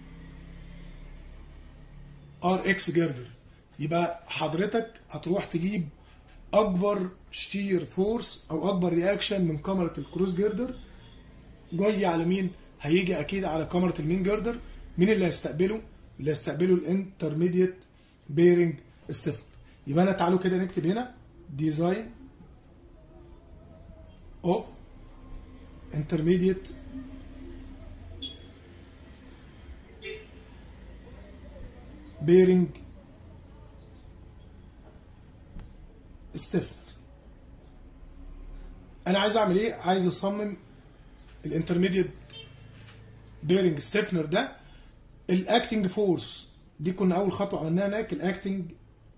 ار اكس جردر يبقى حضرتك هتروح تجيب اكبر شتير فورس او اكبر رياكشن من كاميرا الكروز جردر جاي على مين هيجي اكيد على كاميرا المين جردر مين اللي هيستقبله اللي هيستقبله الانترميديت بيرنج ستيفنر يبقى انا تعالوا كده نكتب هنا ديزاين اوف intermediate bearing stiffener انا عايز اعمل ايه عايز اصمم الانترميديت بيرنج ستيفنر ده الاكتنج فورس دي كنا اول خطوه عملناها هناك الاكتنج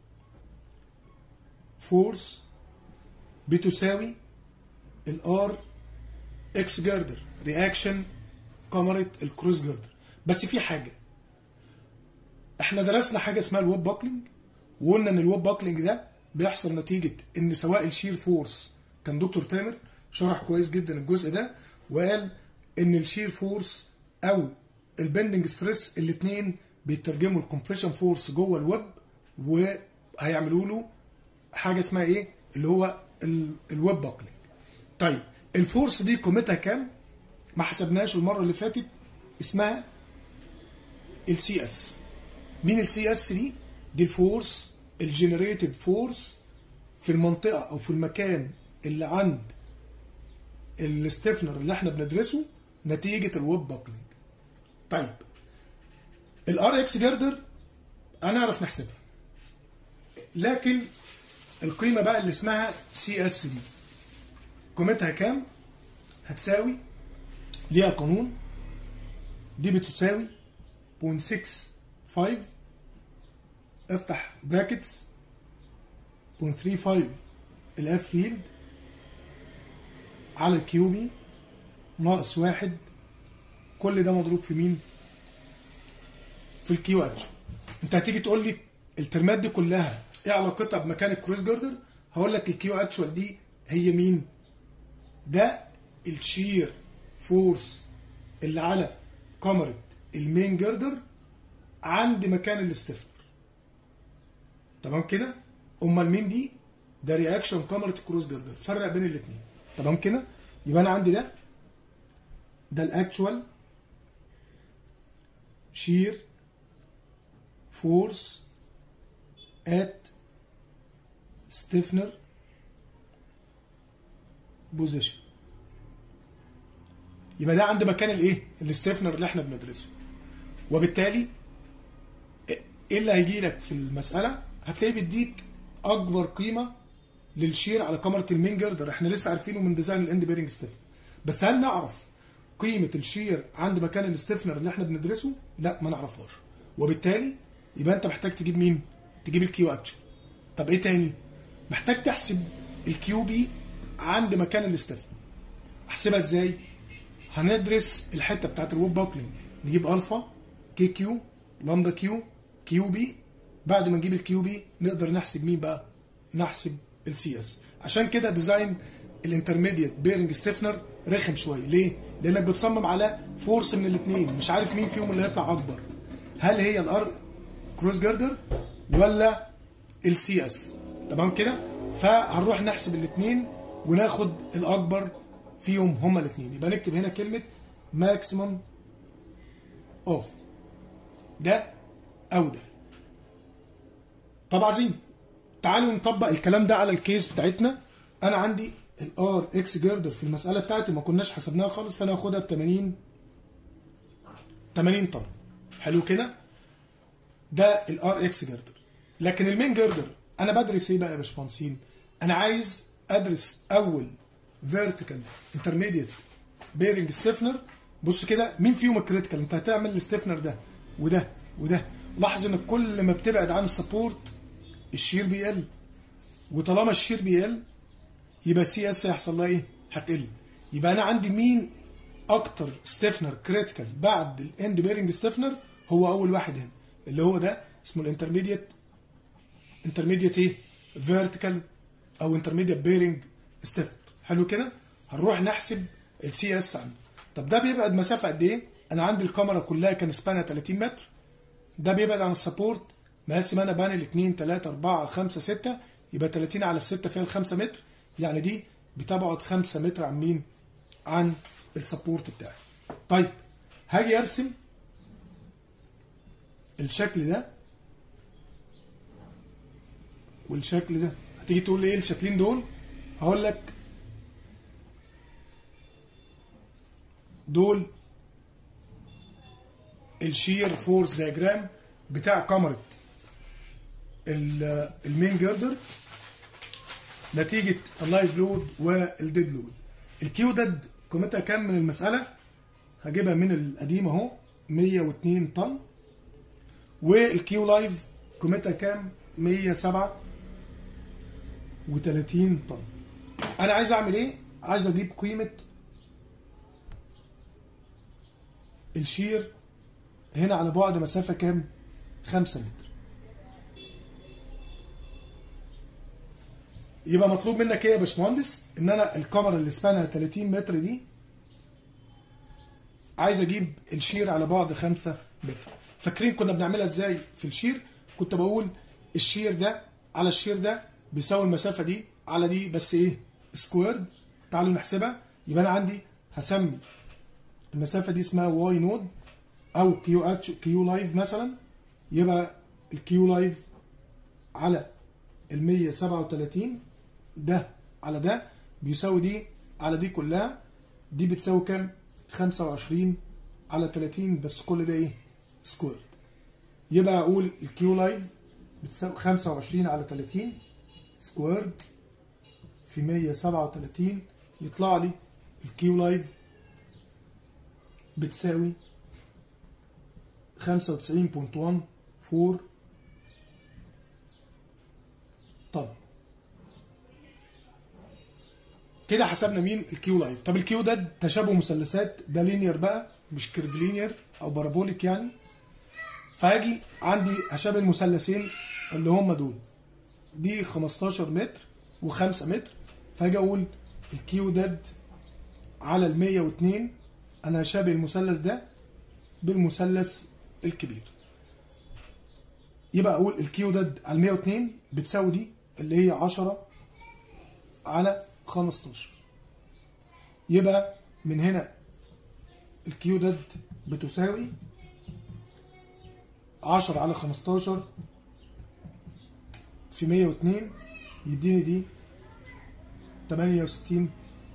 فورس بتساوي الار اكس جردر رياكشن كاميرا الكروز جردر بس في حاجه احنا درسنا حاجه اسمها الويب باكلينج وقلنا ان الويب باكلينج ده بيحصل نتيجه ان سواء الشير فورس كان دكتور تامر شرح كويس جدا الجزء ده وقال ان الشير فورس او البندنج ستريس الاثنين بيترجموا الكومبريشن فورس جوه الويب هيعملوا له حاجه اسمها ايه اللي هو ال- الويب باكلينج طيب الفورس دي قيمتها كام ما حسبناش المره اللي فاتت اسمها السي اس مين السي اس دي دي الفورس الجنريتد فورس في المنطقه او في المكان اللي عند الستيفنر اللي احنا بندرسه نتيجه الويب باكلينج طيب الار اكس جردر هنعرف نحسبها لكن القيمه بقى اللي اسمها سي اس دي قيمتها كام هتساوي ليها قانون دي بتساوي 0.65 افتح براكتس 0.35 الاف فيلد على الكيوبي ناقص واحد كل ده مضروب في مين؟ في الكيو اتش انت هتيجي تقول لي الترمات دي كلها ايه علاقتها بمكان الكروس جاردر؟ هقول لك الكيو اكشوال دي هي مين؟ ده الشير فورس اللي على كاميرا المين جردر عند مكان الاستفنر تمام كده امال مين دي ده رياكشن كاميرا الكروس جردر فرق بين الاثنين تمام كده يبقى انا عندي ده ده الاكشوال شير فورس ات ستيفنر بوزيشن يبقى ده عند مكان الايه الاستيفنر اللي احنا بندرسه وبالتالي ايه اللي هيجي لك في المساله هتلاقيه بيديك اكبر قيمه للشير على كاميرا المين جردر احنا لسه عارفينه من ديزاين الاند بيرنج ستيفنر بس هل نعرف قيمه الشير عند مكان الاستيفنر اللي احنا بندرسه لا ما نعرفهاش وبالتالي يبقى انت محتاج تجيب مين تجيب الكيو اتش طب ايه تاني محتاج تحسب الكيو بي عند مكان الاستيفنر احسبها ازاي هندرس الحته بتاعت الويب باكلينج نجيب الفا كي كيو لامدا كيو كيو بي بعد ما نجيب الكيو بي نقدر نحسب مين بقى نحسب السي اس عشان كده ديزاين الانترميديت بيرنج ستيفنر رخم شويه ليه لانك بتصمم على فورس من الاثنين مش عارف مين فيهم اللي هيطلع اكبر هل هي الار كروس جاردر ولا السي اس تمام كده فهنروح نحسب الاثنين وناخد الاكبر فيهم هما الاثنين يبقى نكتب هنا كلمه ماكسيمم اوف ده او ده طب عظيم تعالوا نطبق الكلام ده على الكيس بتاعتنا انا عندي الار اكس جردر في المساله بتاعتي ما كناش حسبناها خالص فانا هاخدها ب 80 80 طن حلو كده ده الار اكس جردر لكن المين جردر انا بدرس ايه بقى يا باشمهندسين انا عايز ادرس اول فيرتيكال انترميديت بيرنج ستيفنر بص كده مين فيهم الكريتيكال انت هتعمل الستيفنر ده وده وده لاحظ ان كل ما بتبعد عن السبورت الشير بيقل وطالما الشير بيقل يبقى السي اس هيحصل لها ايه؟ هتقل يبقى انا عندي مين اكتر ستيفنر كريتيكال بعد الاند بيرنج ستيفنر هو اول واحد هنا اللي هو ده اسمه الانترميديت انترميديت ايه؟ فيرتيكال او انترميديت بيرنج ستيفنر حلو كده؟ هنروح نحسب السي اس عنده طب ده بيبعد مسافه قد ايه؟ انا عندي الكاميرا كلها كان سبانها 30 متر ده بيبعد عن السبورت مقسم انا بانل 2 3 4 5 6 يبقى 30 على 6 فيها ال 5 متر يعني دي بتبعد 5 متر عن مين؟ عن السبورت بتاعي. طيب هاجي ارسم الشكل ده والشكل ده هتيجي تقول لي ايه الشكلين دول؟ هقول لك دول الشير فورس دياجرام بتاع كاميرا المين جردر نتيجة اللايف لود والديد لود الكيو ديد قيمتها كام من المسألة هجيبها من القديم اهو 102 طن والكيو لايف قيمتها كام 137 طن انا عايز اعمل ايه عايز اجيب قيمة الشير هنا على بعد مسافة كام 5 متر يبقى مطلوب منك ايه يا باشمهندس ان انا الكاميرا اللي سبانها 30 متر دي عايز اجيب الشير على بعد 5 متر فاكرين كنا بنعملها ازاي في الشير كنت بقول الشير ده على الشير ده بيساوي المسافه دي على دي بس ايه سكويرد تعالوا نحسبها يبقى انا عندي هسمي المسافه دي اسمها واي نود او كيو اتش كيو لايف مثلا يبقى الكيو لايف على ال 137 ده على ده بيساوي دي على دي كلها دي بتساوي كام 25 على 30 بس كل ده ايه سكويرد يبقى اقول الكيو لايف بتساوي 25 على 30 سكويرد في 137 يطلع لي الكيو لايف بتساوي 95.14 طن كده حسبنا مين الكيو لايف طب الكيو ده تشابه مثلثات ده لينير بقى مش كيرفلينير او بارابوليك يعني فهاجي عندي هشابه المثلثين اللي هم دول دي 15 متر و5 متر فهاجي اقول الكيو داد على ال 102 انا هشابه المثلث ده بالمثلث الكبير يبقى اقول الكيو داد على 102 بتساوي دي اللي هي 10 على 15 يبقى من هنا الكيو داد بتساوي 10 على 15 في 102 يديني دي 68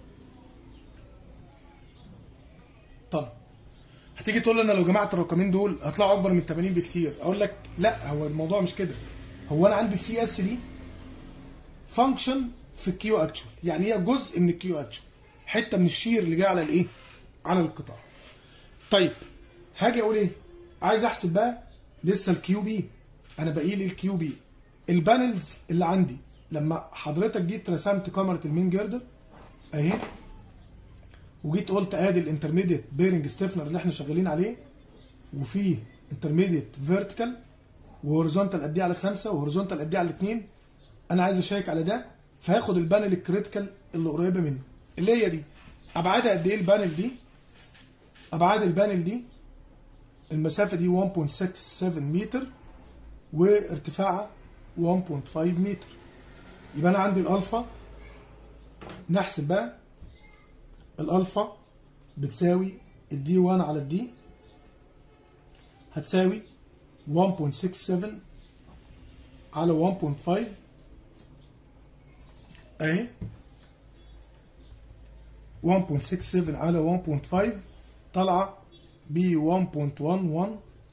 طن هتيجي تقول لي انا لو جمعت الرقمين دول هطلعوا اكبر من 80 بكتير اقول لك لا هو الموضوع مش كده هو انا عندي السي اس دي فانكشن في الكيو اكشوال يعني هي جزء من الكيو اكشوال حته من الشير اللي جاي على الايه على القطاع طيب هاجي اقول ايه عايز احسب بقى لسه الكيو بي انا باقي لي الكيو بي البانلز اللي عندي لما حضرتك جيت رسمت كاميرا المين جيردر اهي وجيت قلت ادي الانترميديت بيرنج ستيفنر اللي احنا شغالين عليه وفيه انترميديت فيرتيكال وهوريزونتال قد ايه على خمسه وهوريزونتال قد ايه على اثنين انا عايز اشيك على ده فهاخد البانل الكريتيكال اللي قريبه منه اللي هي دي ابعادها قد ايه البانل دي ابعاد البانل دي المسافه دي 1.67 متر وارتفاعها 1.5 متر يبقى انا عندي الالفا نحسب بقى الالفا بتساوي الدي 1 على الدي هتساوي 1.67 على 1.5 اهي 1.67 على 1.5 طالعه ب 1.11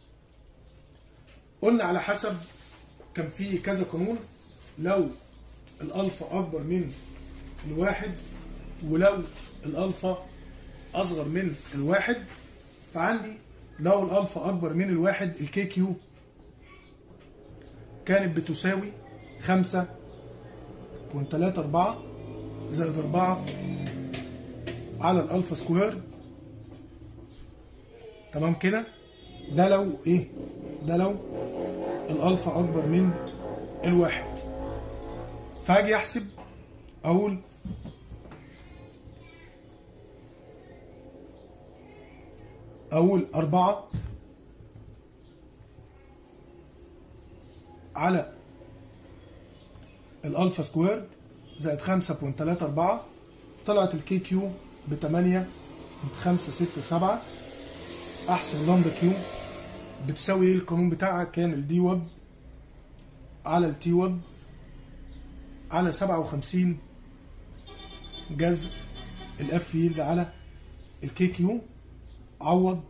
قلنا على حسب كان في كذا قانون لو الالفا اكبر من الواحد ولو الالفا اصغر من الواحد فعندي لو الالفا اكبر من الواحد الكي كيو كانت بتساوي خمسة بوينت تلاتة أربعة زائد أربعة على الألفا سكوير تمام كده ده لو إيه ده لو الألفا أكبر من الواحد فهاجي أحسب أقول أقول أربعة على الألفا سكوير زائد خمسة بوينت تلاتة أربعة طلعت الكي كيو بتمانية خمسة ستة سبعة أحسن لامدا كيو بتساوي إيه القانون بتاعها كان الدي ويب على التي ويب على سبعة وخمسين جذر الاف فيلد على الكي كيو عوض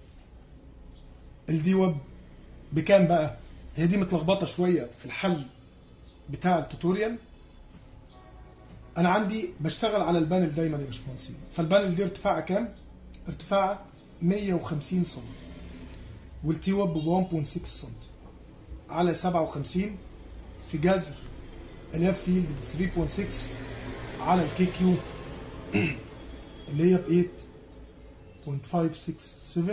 الدي ويب بكام بقى؟ هي دي متلخبطه شويه في الحل بتاع التوتوريال انا عندي بشتغل على البانل دايما يا باشمهندسين فالبانل دي ارتفاعها كام؟ ارتفاعها 150 سم والتي ويب ب 1.6 سم على 57 في جذر الاف فيلد ب 3.6 على الكي كيو اللي هي ب 8.567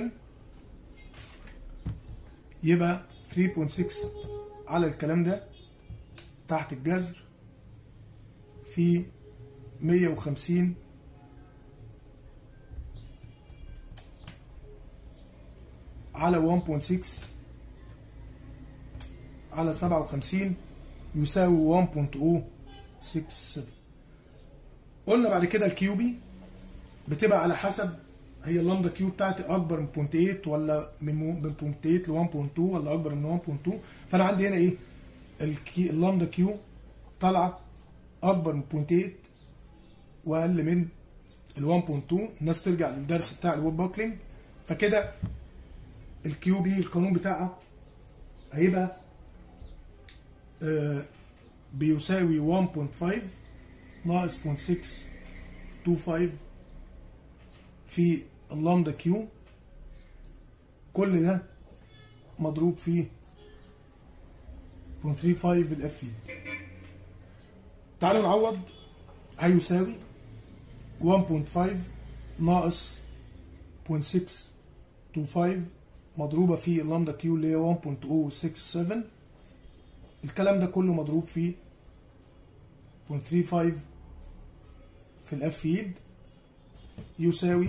يبقى 3.6 على الكلام ده تحت الجذر في 150 على 1.6 على 57 يساوي 1.067 قلنا بعد كده الكيو بي بتبقى على حسب هي اللامدا كيو بتاعتي اكبر من 0.8 ولا من من 0.8 ل 1.2 ولا اكبر من 1.2 فانا عندي هنا ايه الكي اللامدا كيو طالعه اكبر من 0.8 واقل من ال 1.2 الناس ترجع للدرس بتاع الويب باكلينج فكده الكيو بي القانون بتاعها هيبقى آه بيساوي 1.5 ناقص 0.625 في اللامدا كيو كل ده مضروب في 0.35 الاف تعالوا نعوض هيساوي 1.5 ناقص 0.625 مضروبة في اللامدا كيو اللي هي 1.067 الكلام ده كله مضروب في 0.35 في الاف فيلد يساوي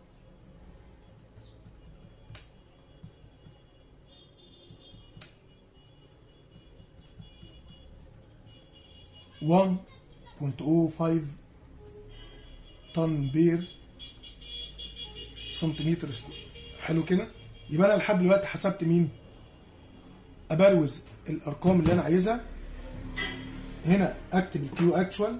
one point oh five طن بير سنتيمتر سكوير حلو كده يبقى انا لحد دلوقتي حسبت مين ابروز الارقام اللي انا عايزها هنا اكتب الكيو اكشوال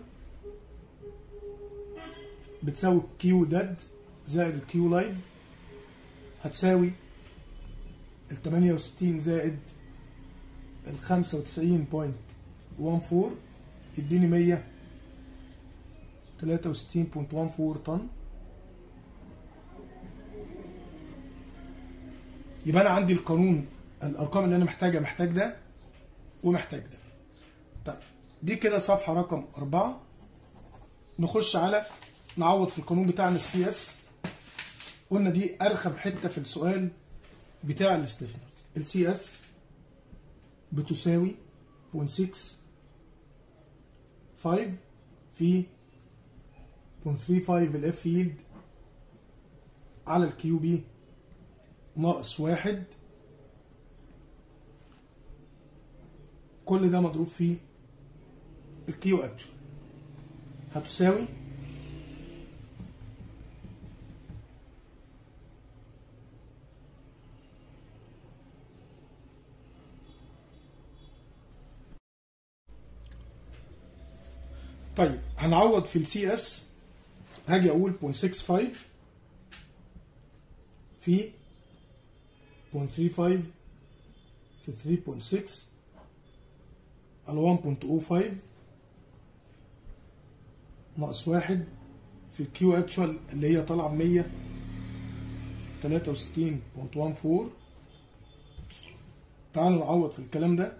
بتساوي كيو ديد زائد الكيو لايف هتساوي ال 68 زائد ال 95.14 يديني 100 63.14 طن يبقى انا عندي القانون الارقام اللي انا محتاجها محتاج ده ومحتاج ده طيب دي كده صفحه رقم أربعة نخش على نعوض في القانون بتاعنا السي اس قلنا دي ارخم حته في السؤال بتاع الاستثناء السي اس بتساوي 0.6 5 في 0.35 الاف فيلد على الكيو بي ناقص واحد كل ده مضروب في الكيو اكشوال هتساوي طيب هنعوض في السي اس هاجي اقول 0.65 في 0.35 في 3.6 على 1.05 ناقص واحد في الكيو اكشوال اللي هي طالعه ب 100 63.14 تعالوا نعوض في الكلام ده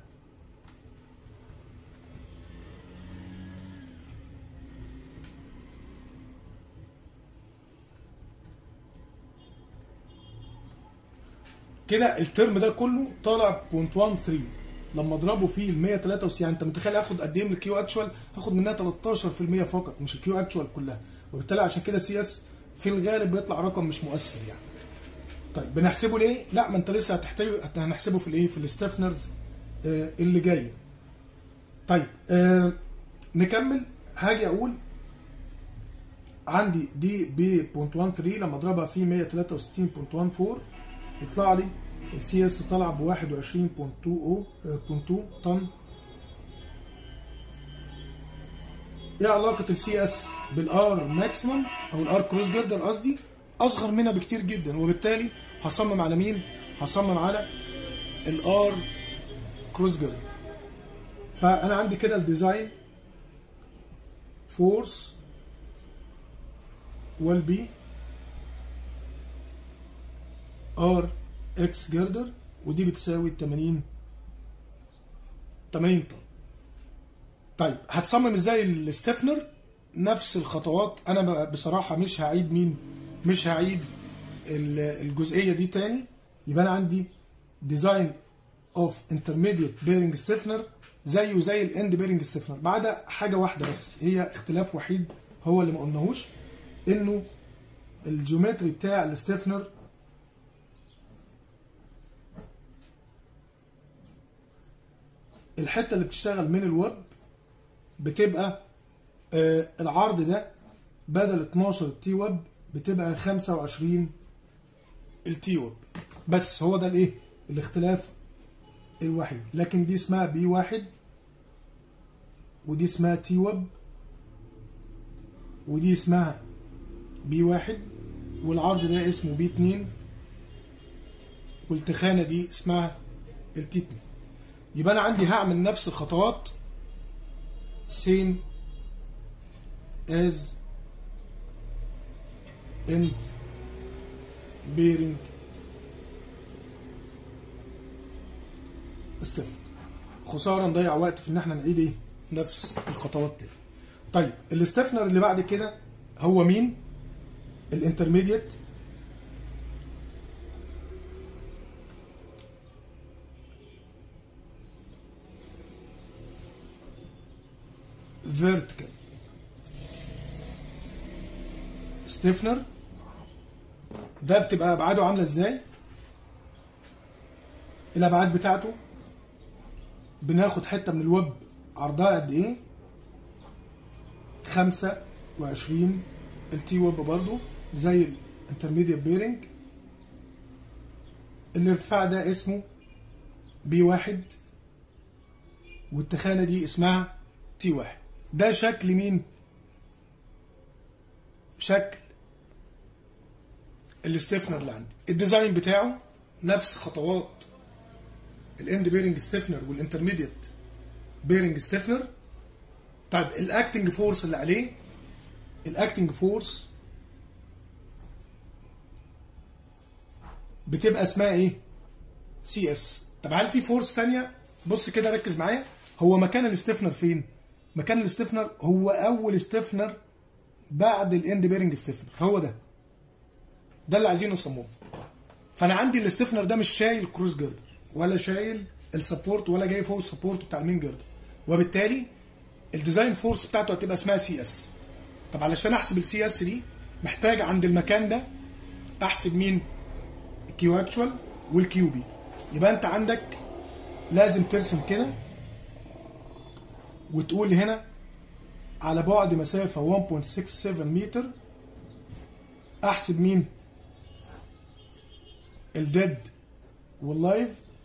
كده الترم ده كله طالع 0.13 لما اضربه في ال 163 يعني انت متخيل هاخد قد ايه من الكيو اكشوال هاخد منها 13% فقط مش الكيو اكشوال كلها وبالتالي عشان كده سي اس في الغالب بيطلع رقم مش مؤثر يعني طيب بنحسبه ليه لا ما انت لسه هتحتاج هنحسبه في الايه في الاستفنرز آه اللي جايه طيب آه نكمل هاجي اقول عندي دي ب 0.13 لما اضربها في 163.14 يطلع لي السي اس طلع ب 21.2 طن ايه علاقة السي اس بالار ماكسيمم او الار كروس جردر قصدي اصغر منها بكتير جدا وبالتالي هصمم على مين؟ هصمم على الار كروس جردر فانا عندي كده الديزاين فورس والبي ار اكس جردر ودي بتساوي 80 80 طن طيب هتصمم ازاي الستيفنر نفس الخطوات انا بصراحه مش هعيد مين مش هعيد الجزئيه دي تاني يبقى انا عندي ديزاين اوف انترميديت بيرنج ستيفنر زيه زي الاند بيرنج ستيفنر ما عدا حاجه واحده بس هي اختلاف وحيد هو اللي ما قلناهوش انه الجيومتري بتاع الستيفنر الحته اللي بتشتغل من الويب بتبقى آه العرض ده بدل 12 التي ويب بتبقى 25 التي ويب بس هو ده الايه الاختلاف الوحيد لكن دي اسمها بي واحد ودي اسمها تي ويب ودي اسمها بي واحد والعرض ده اسمه بي اتنين والتخانة دي اسمها التي اتنين يبقى انا عندي هعمل نفس الخطوات same as end bearing استفد خساره نضيع وقت في ان احنا نعيد ايه نفس الخطوات دي طيب الاستفنر اللي بعد كده هو مين الانترميديت فيرتيكال ستيفنر ده بتبقى ابعاده عامله ازاي الابعاد بتاعته بناخد حته من الويب عرضها قد ايه 25 التي ويب برضو زي الانترميديت بيرنج الارتفاع ده اسمه بي واحد والتخانه دي اسمها تي واحد ده شكل مين شكل الاستفنر اللي عندي الديزاين بتاعه نفس خطوات الاند بيرنج ستيفنر والانترميديت بيرنج ستيفنر طيب الاكتنج فورس اللي عليه الاكتنج فورس بتبقى اسمها ايه سي اس طب هل في فورس تانية بص كده ركز معايا هو مكان الاستفنر فين مكان الاستفنر هو اول استفنر بعد الاند بيرنج ستيفنر هو ده ده اللي عايزين نصممه فانا عندي الاستفنر ده مش شايل كروز جيردر ولا شايل السبورت ولا جاي فوق السبورت بتاع المين جيردر وبالتالي الديزاين فورس بتاعته هتبقى اسمها سي اس طب علشان احسب السي اس دي محتاج عند المكان ده احسب مين الكيو اكشوال والكيو بي يبقى انت عندك لازم ترسم كده وتقول هنا على بعد مسافة 1.67 متر احسب مين الديد واللايف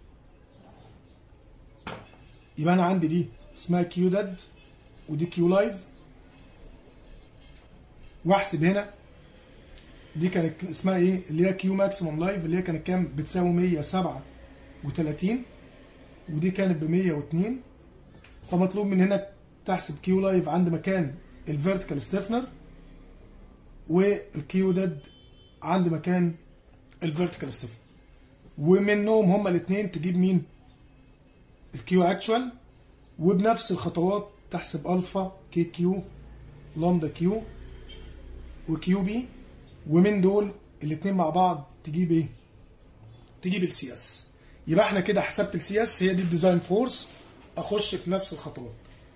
يبقى انا عندي دي اسمها كيو ديد ودي كيو لايف واحسب هنا دي كانت اسمها ايه اللي هي كيو ماكسيموم لايف اللي هي كانت كام بتساوي 137 ودي كانت ب 102 فمطلوب من هنا تحسب كيو لايف عند مكان الفيرتيكال ستيفنر والكيو ديد عند مكان الفيرتيكال ستيفنر ومنهم هما الاثنين تجيب مين الكيو اكشوال وبنفس الخطوات تحسب الفا كي كيو لامدا كيو وكيو بي ومن دول الاثنين مع بعض تجيب ايه تجيب السي اس يبقى احنا كده حسبت السي اس هي دي الديزاين فورس اخش في نفس الخطوات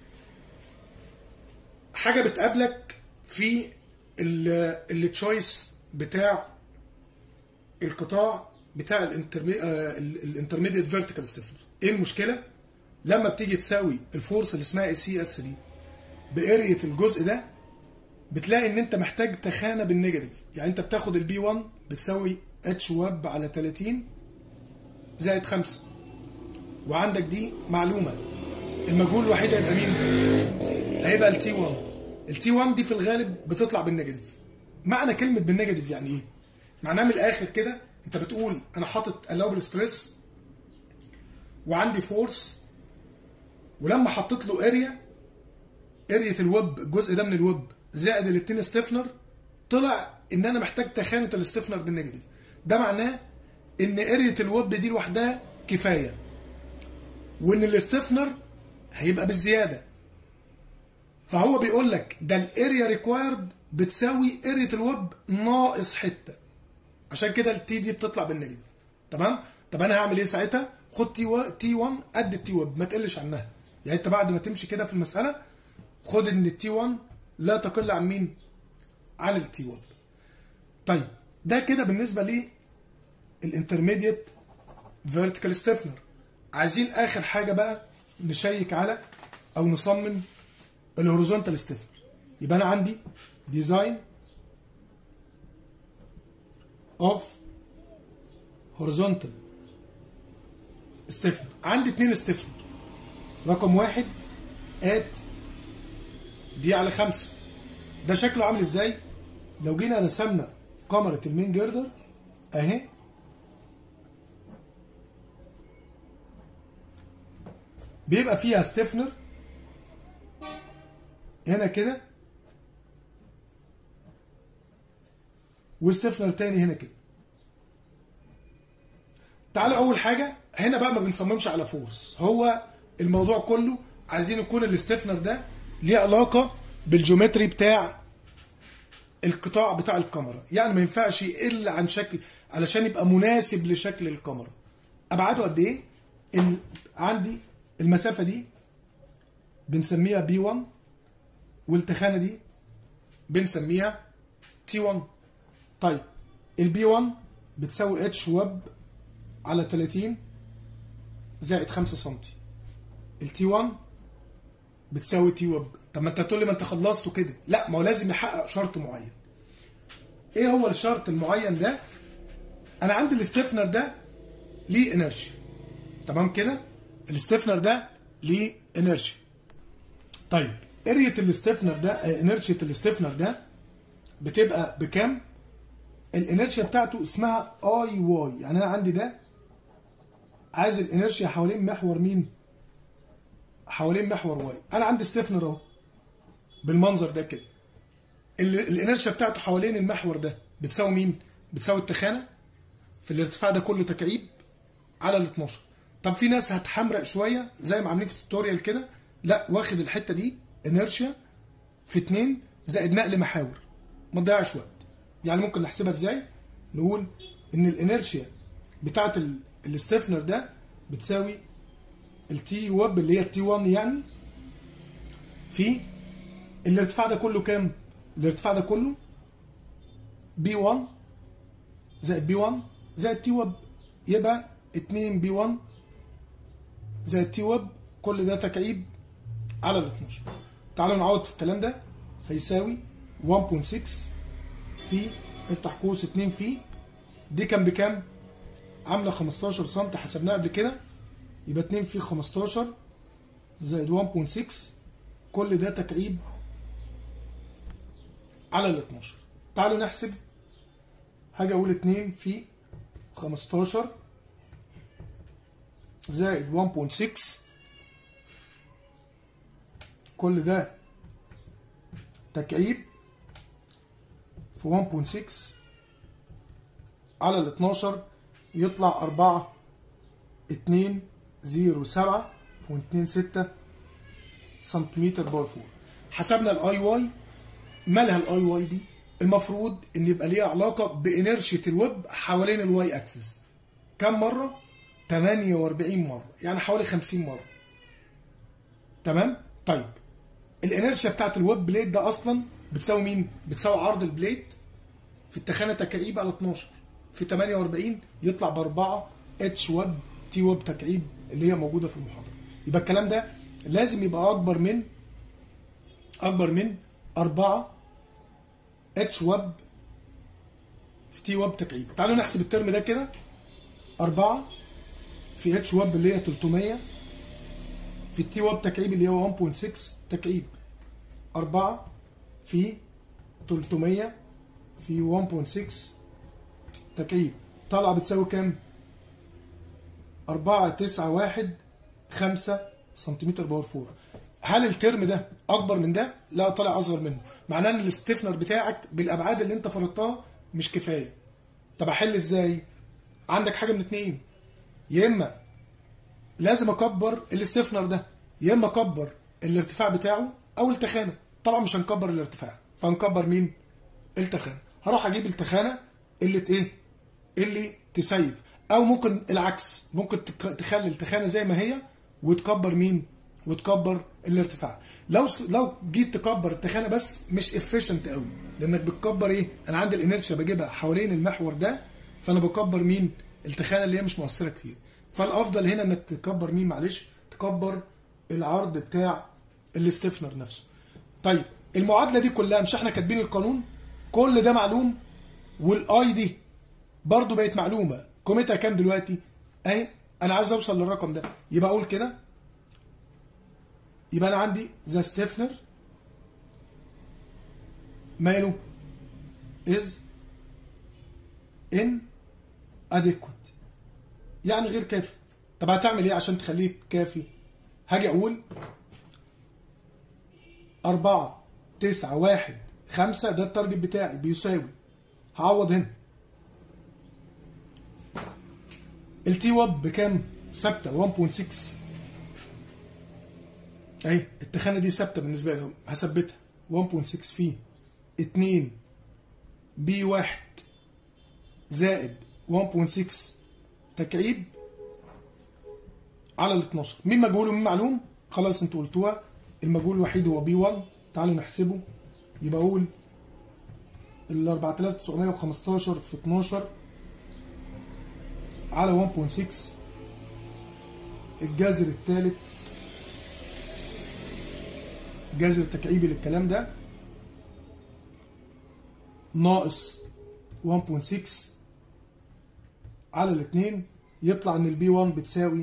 حاجه بتقابلك في التشويس بتاع القطاع بتاع الانترميديت فيرتيكال ستيفنر ايه المشكله لما بتيجي تساوي الفورس اللي اسمها السي اس دي بارية الجزء ده بتلاقي ان انت محتاج تخانه بالنيجاتيف يعني انت بتاخد البي 1 بتساوي اتش واب على 30 زائد 5 وعندك دي معلومه المجهول الوحيد هيبقى مين؟ هيبقى التي 1 التي 1 دي في الغالب بتطلع بالنيجاتيف معنى كلمه بالنيجاتيف يعني ايه؟ معناها من الاخر كده انت بتقول انا حاطط allowable ستريس وعندي فورس ولما حطيت له اريا اريا الويب الجزء ده من الويب زائد الاتنين ستيفنر طلع ان انا محتاج تخانه الستيفنر بالنيجاتيف ده معناه ان اريا الويب دي لوحدها كفايه وان الستيفنر هيبقى بالزياده فهو بيقول لك ده الاريا ريكوايرد بتساوي اريا الويب ناقص حته عشان كده التي دي بتطلع بالنيجاتيف تمام طب انا هعمل ايه ساعتها خد تي و... تي 1 قد التي ويب ما تقلش عنها يعني انت بعد ما تمشي كده في المساله خد ان التي 1 لا تقل عن مين عن التي ويب طيب ده كده بالنسبه لي الانترميديت فيرتيكال ستيفنر عايزين اخر حاجه بقى نشيك على او نصمم الهوريزونتال ستيفنر يبقى انا عندي ديزاين اوف هوريزونتال ستيفنر عندي اتنين ستيفنر رقم واحد ات دي على خمسة ده شكله عامل ازاي لو جينا رسمنا كاميرا المين جردر اهي بيبقى فيها ستيفنر هنا كده وستيفنر تاني هنا كده تعالوا اول حاجه هنا بقى ما بنصممش على فورس هو الموضوع كله عايزين يكون الاستفنر ده ليه علاقه بالجيومتري بتاع القطاع بتاع الكاميرا يعني ما ينفعش يقل عن شكل علشان يبقى مناسب لشكل الكاميرا ابعاده قد ايه ال... عندي المسافه دي بنسميها بي 1 والتخانه دي بنسميها تي 1 طيب البي 1 بتساوي اتش ويب على 30 زائد 5 سم التي 1 بتساوي تي ويب طب ما انت تقول لي ما انت خلصته كده لا ما هو لازم يحقق شرط معين ايه هو الشرط المعين ده انا عندي الاستفنر ده ليه انرجي تمام كده الاستفنر ده ليه انرجي طيب ارية الاستفنر ده انرجية الاستفنر ده بتبقى بكام الانرشيا بتاعته اسمها اي واي يعني انا عندي ده عايز الانرشيا حوالين محور مين حوالين محور واي انا عندي ستيفنر اهو بالمنظر ده كده الانرشيا بتاعته حوالين المحور ده بتساوي مين بتساوي التخانه في الارتفاع ده كله تكعيب على ال 12 طب في ناس هتحمرق شويه زي ما عاملين في التوتوريال كده لا واخد الحته دي انرشيا في 2 زائد نقل محاور ما تضيعش وقت يعني ممكن نحسبها ازاي نقول ان الانرشيا بتاعه الاستفنر ده بتساوي التي ويب اللي هي التي 1 يعني في الارتفاع ده كله كام الارتفاع ده كله بي 1 زائد بي 1 زائد تي ويب يبقى 2 بي 1 زائد تي ويب كل ده تكعيب على ال 12 تعالوا نعوض في الكلام ده هيساوي 1.6 في افتح قوس 2 في دي كان بكام؟ عامله 15 سم حسبناها قبل كده يبقى 2 في 15 زائد 1.6 كل ده تكعيب على ال 12 تعالوا نحسب حاجه اقول 2 في 15 زائد 1.6 كل ده تكعيب في 1.6 على ال 12 يطلع 4 2 0 7 و26 سنتيمتر باور 4 حسبنا الاي واي مالها الاي واي دي المفروض ان يبقى ليها علاقه بانرشيه الويب حوالين الواي اكسس كم مره 48 مره يعني حوالي 50 مره تمام طيب الانرشيا بتاعت الويب بليد ده اصلا بتساوي مين بتساوي عرض البليد في التخانه تكعيب على 12 في 48 يطلع ب 4 اتش ويب تي ويب تكعيب اللي هي موجوده في المحاضره يبقى الكلام ده لازم يبقى اكبر من اكبر من 4 اتش ويب في تي ويب تكعيب تعالوا نحسب الترم ده كده 4 في اتش ويب اللي هي 300 في التي ويب تكعيب اللي هو 1.6 تكعيب 4 في 300 في 1.6 تكعيب طالعه بتساوي كام؟ 4 9 1 5 سنتيمتر باور 4 هل الترم ده اكبر من ده؟ لا طالع اصغر منه معناه ان الاستفنر بتاعك بالابعاد اللي انت فرضتها مش كفايه طب احل ازاي؟ عندك حاجه من اتنين يا اما لازم اكبر الاستفنر ده يا اما اكبر الارتفاع بتاعه او التخانه طبعا مش هنكبر الارتفاع فهنكبر مين التخانه هروح اجيب التخانه اللي ايه اللي تسيف او ممكن العكس ممكن تخلي التخانه زي ما هي وتكبر مين وتكبر الارتفاع لو لو جيت تكبر التخانه بس مش افيشنت قوي لانك بتكبر ايه انا عندي الانرشيا بجيبها حوالين المحور ده فانا بكبر مين التخانه اللي هي مش مؤثره كتير فالافضل هنا انك تكبر مين معلش تكبر العرض بتاع الاستفنر نفسه طيب المعادله دي كلها مش احنا كاتبين القانون كل ده معلوم والاي دي برضو بقت معلومه قيمتها كام دلوقتي اهي انا عايز اوصل للرقم ده يبقى اقول كده يبقى انا عندي ذا ستيفنر ماله از ان adequate يعني غير كافي طب هتعمل ايه عشان تخليه كافي هاجي اقول أربعة تسعة واحد خمسة ده التارجت بتاعي بيساوي هعوض هنا التي واب بكام؟ ثابتة 1.6 اهي التخانة دي ثابتة بالنسبة لي هثبتها 1.6 في 2 بي 1 زائد 1.6 تكعيب على ال 12 مين مجهول ومين معلوم خلاص انتوا قلتوها المجهول الوحيد هو بي 1 تعالوا نحسبه يبقى اقول ال 4915 في 12 على 1.6 الجذر الثالث الجذر التكعيبي للكلام ده ناقص 1.6 على الاثنين يطلع ان البي 1 بتساوي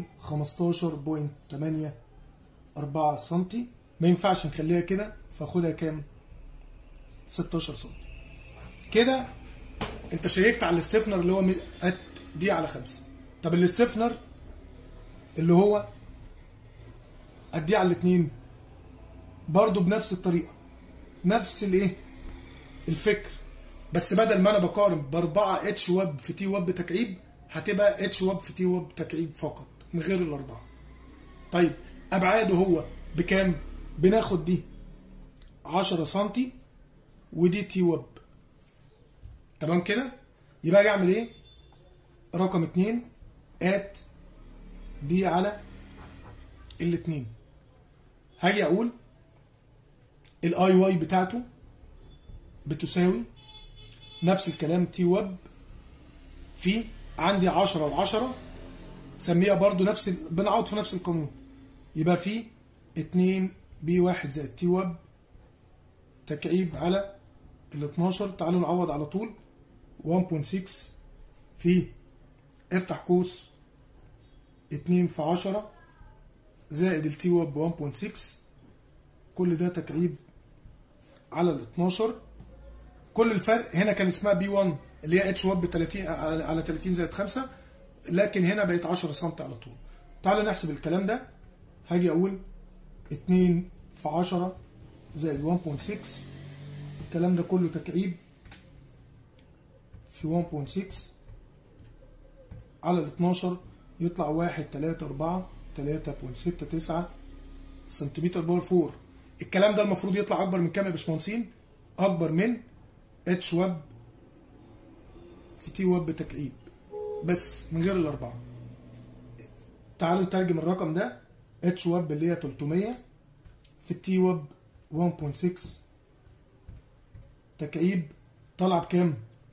15.84 سم ما ينفعش نخليها كده فاخدها كام 16 سم كده انت شيكت على الاستفنر اللي هو ات دي على 5 طب الاستفنر اللي هو ادي على الاثنين برضه بنفس الطريقه نفس الايه الفكر بس بدل ما انا بقارن باربعه اتش ويب في تي ويب تكعيب هتبقى اتش ويب في تي ويب تكعيب فقط من غير الاربعه طيب ابعاده هو بكام بناخد دي 10 سم ودي تي ويب تمام كده يبقى اجي اعمل ايه رقم 2 ات دي على الاثنين هاجي اقول الاي واي بتاعته بتساوي نفس الكلام تي ويب في عندي 10 و10 سميها برضو نفس ال... بنعوض في نفس القانون يبقى في 2 بي 1 زائد تي ويب تكعيب على ال 12 تعالوا نعوض على طول 1.6 في افتح قوس 2 في 10 زائد التي ويب 1.6 كل ده تكعيب على ال 12 كل الفرق هنا كان اسمها بي 1 اللي هي اتش ويب 30 على 30 زائد 5 لكن هنا بقت 10 سم على طول تعالوا نحسب الكلام ده هاجي اقول 2 في 10 زائد 1.6 الكلام ده كله تكعيب في 1.6 على ال 12 يطلع 1 3 4 3.69 سنتيمتر باور 4 الكلام ده المفروض يطلع اكبر من كام يا باشمهندسين؟ اكبر من اتش ويب في تي ويب تكعيب بس من غير الاربعه تعالوا نترجم الرقم ده اتش ويب اللي هي 300 في التي ويب 1.6 تكعيب طلع بكام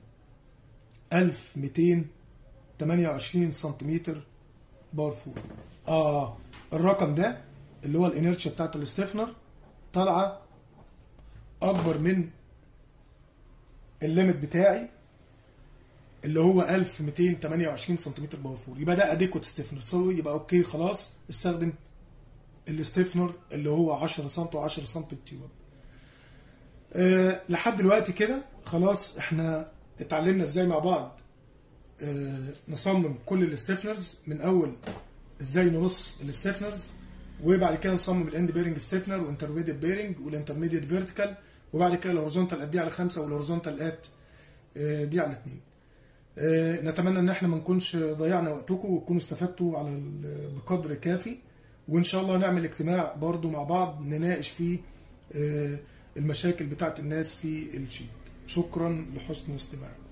1228 سنتيمتر باور 4 اه الرقم ده اللي هو الانرشيا بتاعت الاستفنر طالعه اكبر من الليمت بتاعي اللي هو 1228 سنتيمتر باور 4 يبقى ده اديكوت ستيفنر سو يبقى اوكي خلاص استخدم الاستيفنر اللي هو 10 سم و10 سم تيوب أه لحد دلوقتي كده خلاص احنا اتعلمنا ازاي مع بعض أه نصمم كل الاستيفنرز من اول ازاي نرص الاستيفنرز وبعد كده نصمم الاند بيرنج ستيفنر وانترميديت بيرنج والانترميديت فيرتيكال وبعد كده الهوريزونتال ات دي على خمسه والهوريزونتال ات دي على اثنين. نتمنى ان احنا ما نكونش ضيعنا وقتكم وتكونوا استفدتوا على بقدر كافي وان شاء الله نعمل اجتماع برضو مع بعض نناقش فيه المشاكل بتاعت الناس في الشيت. شكرا لحسن استماعكم.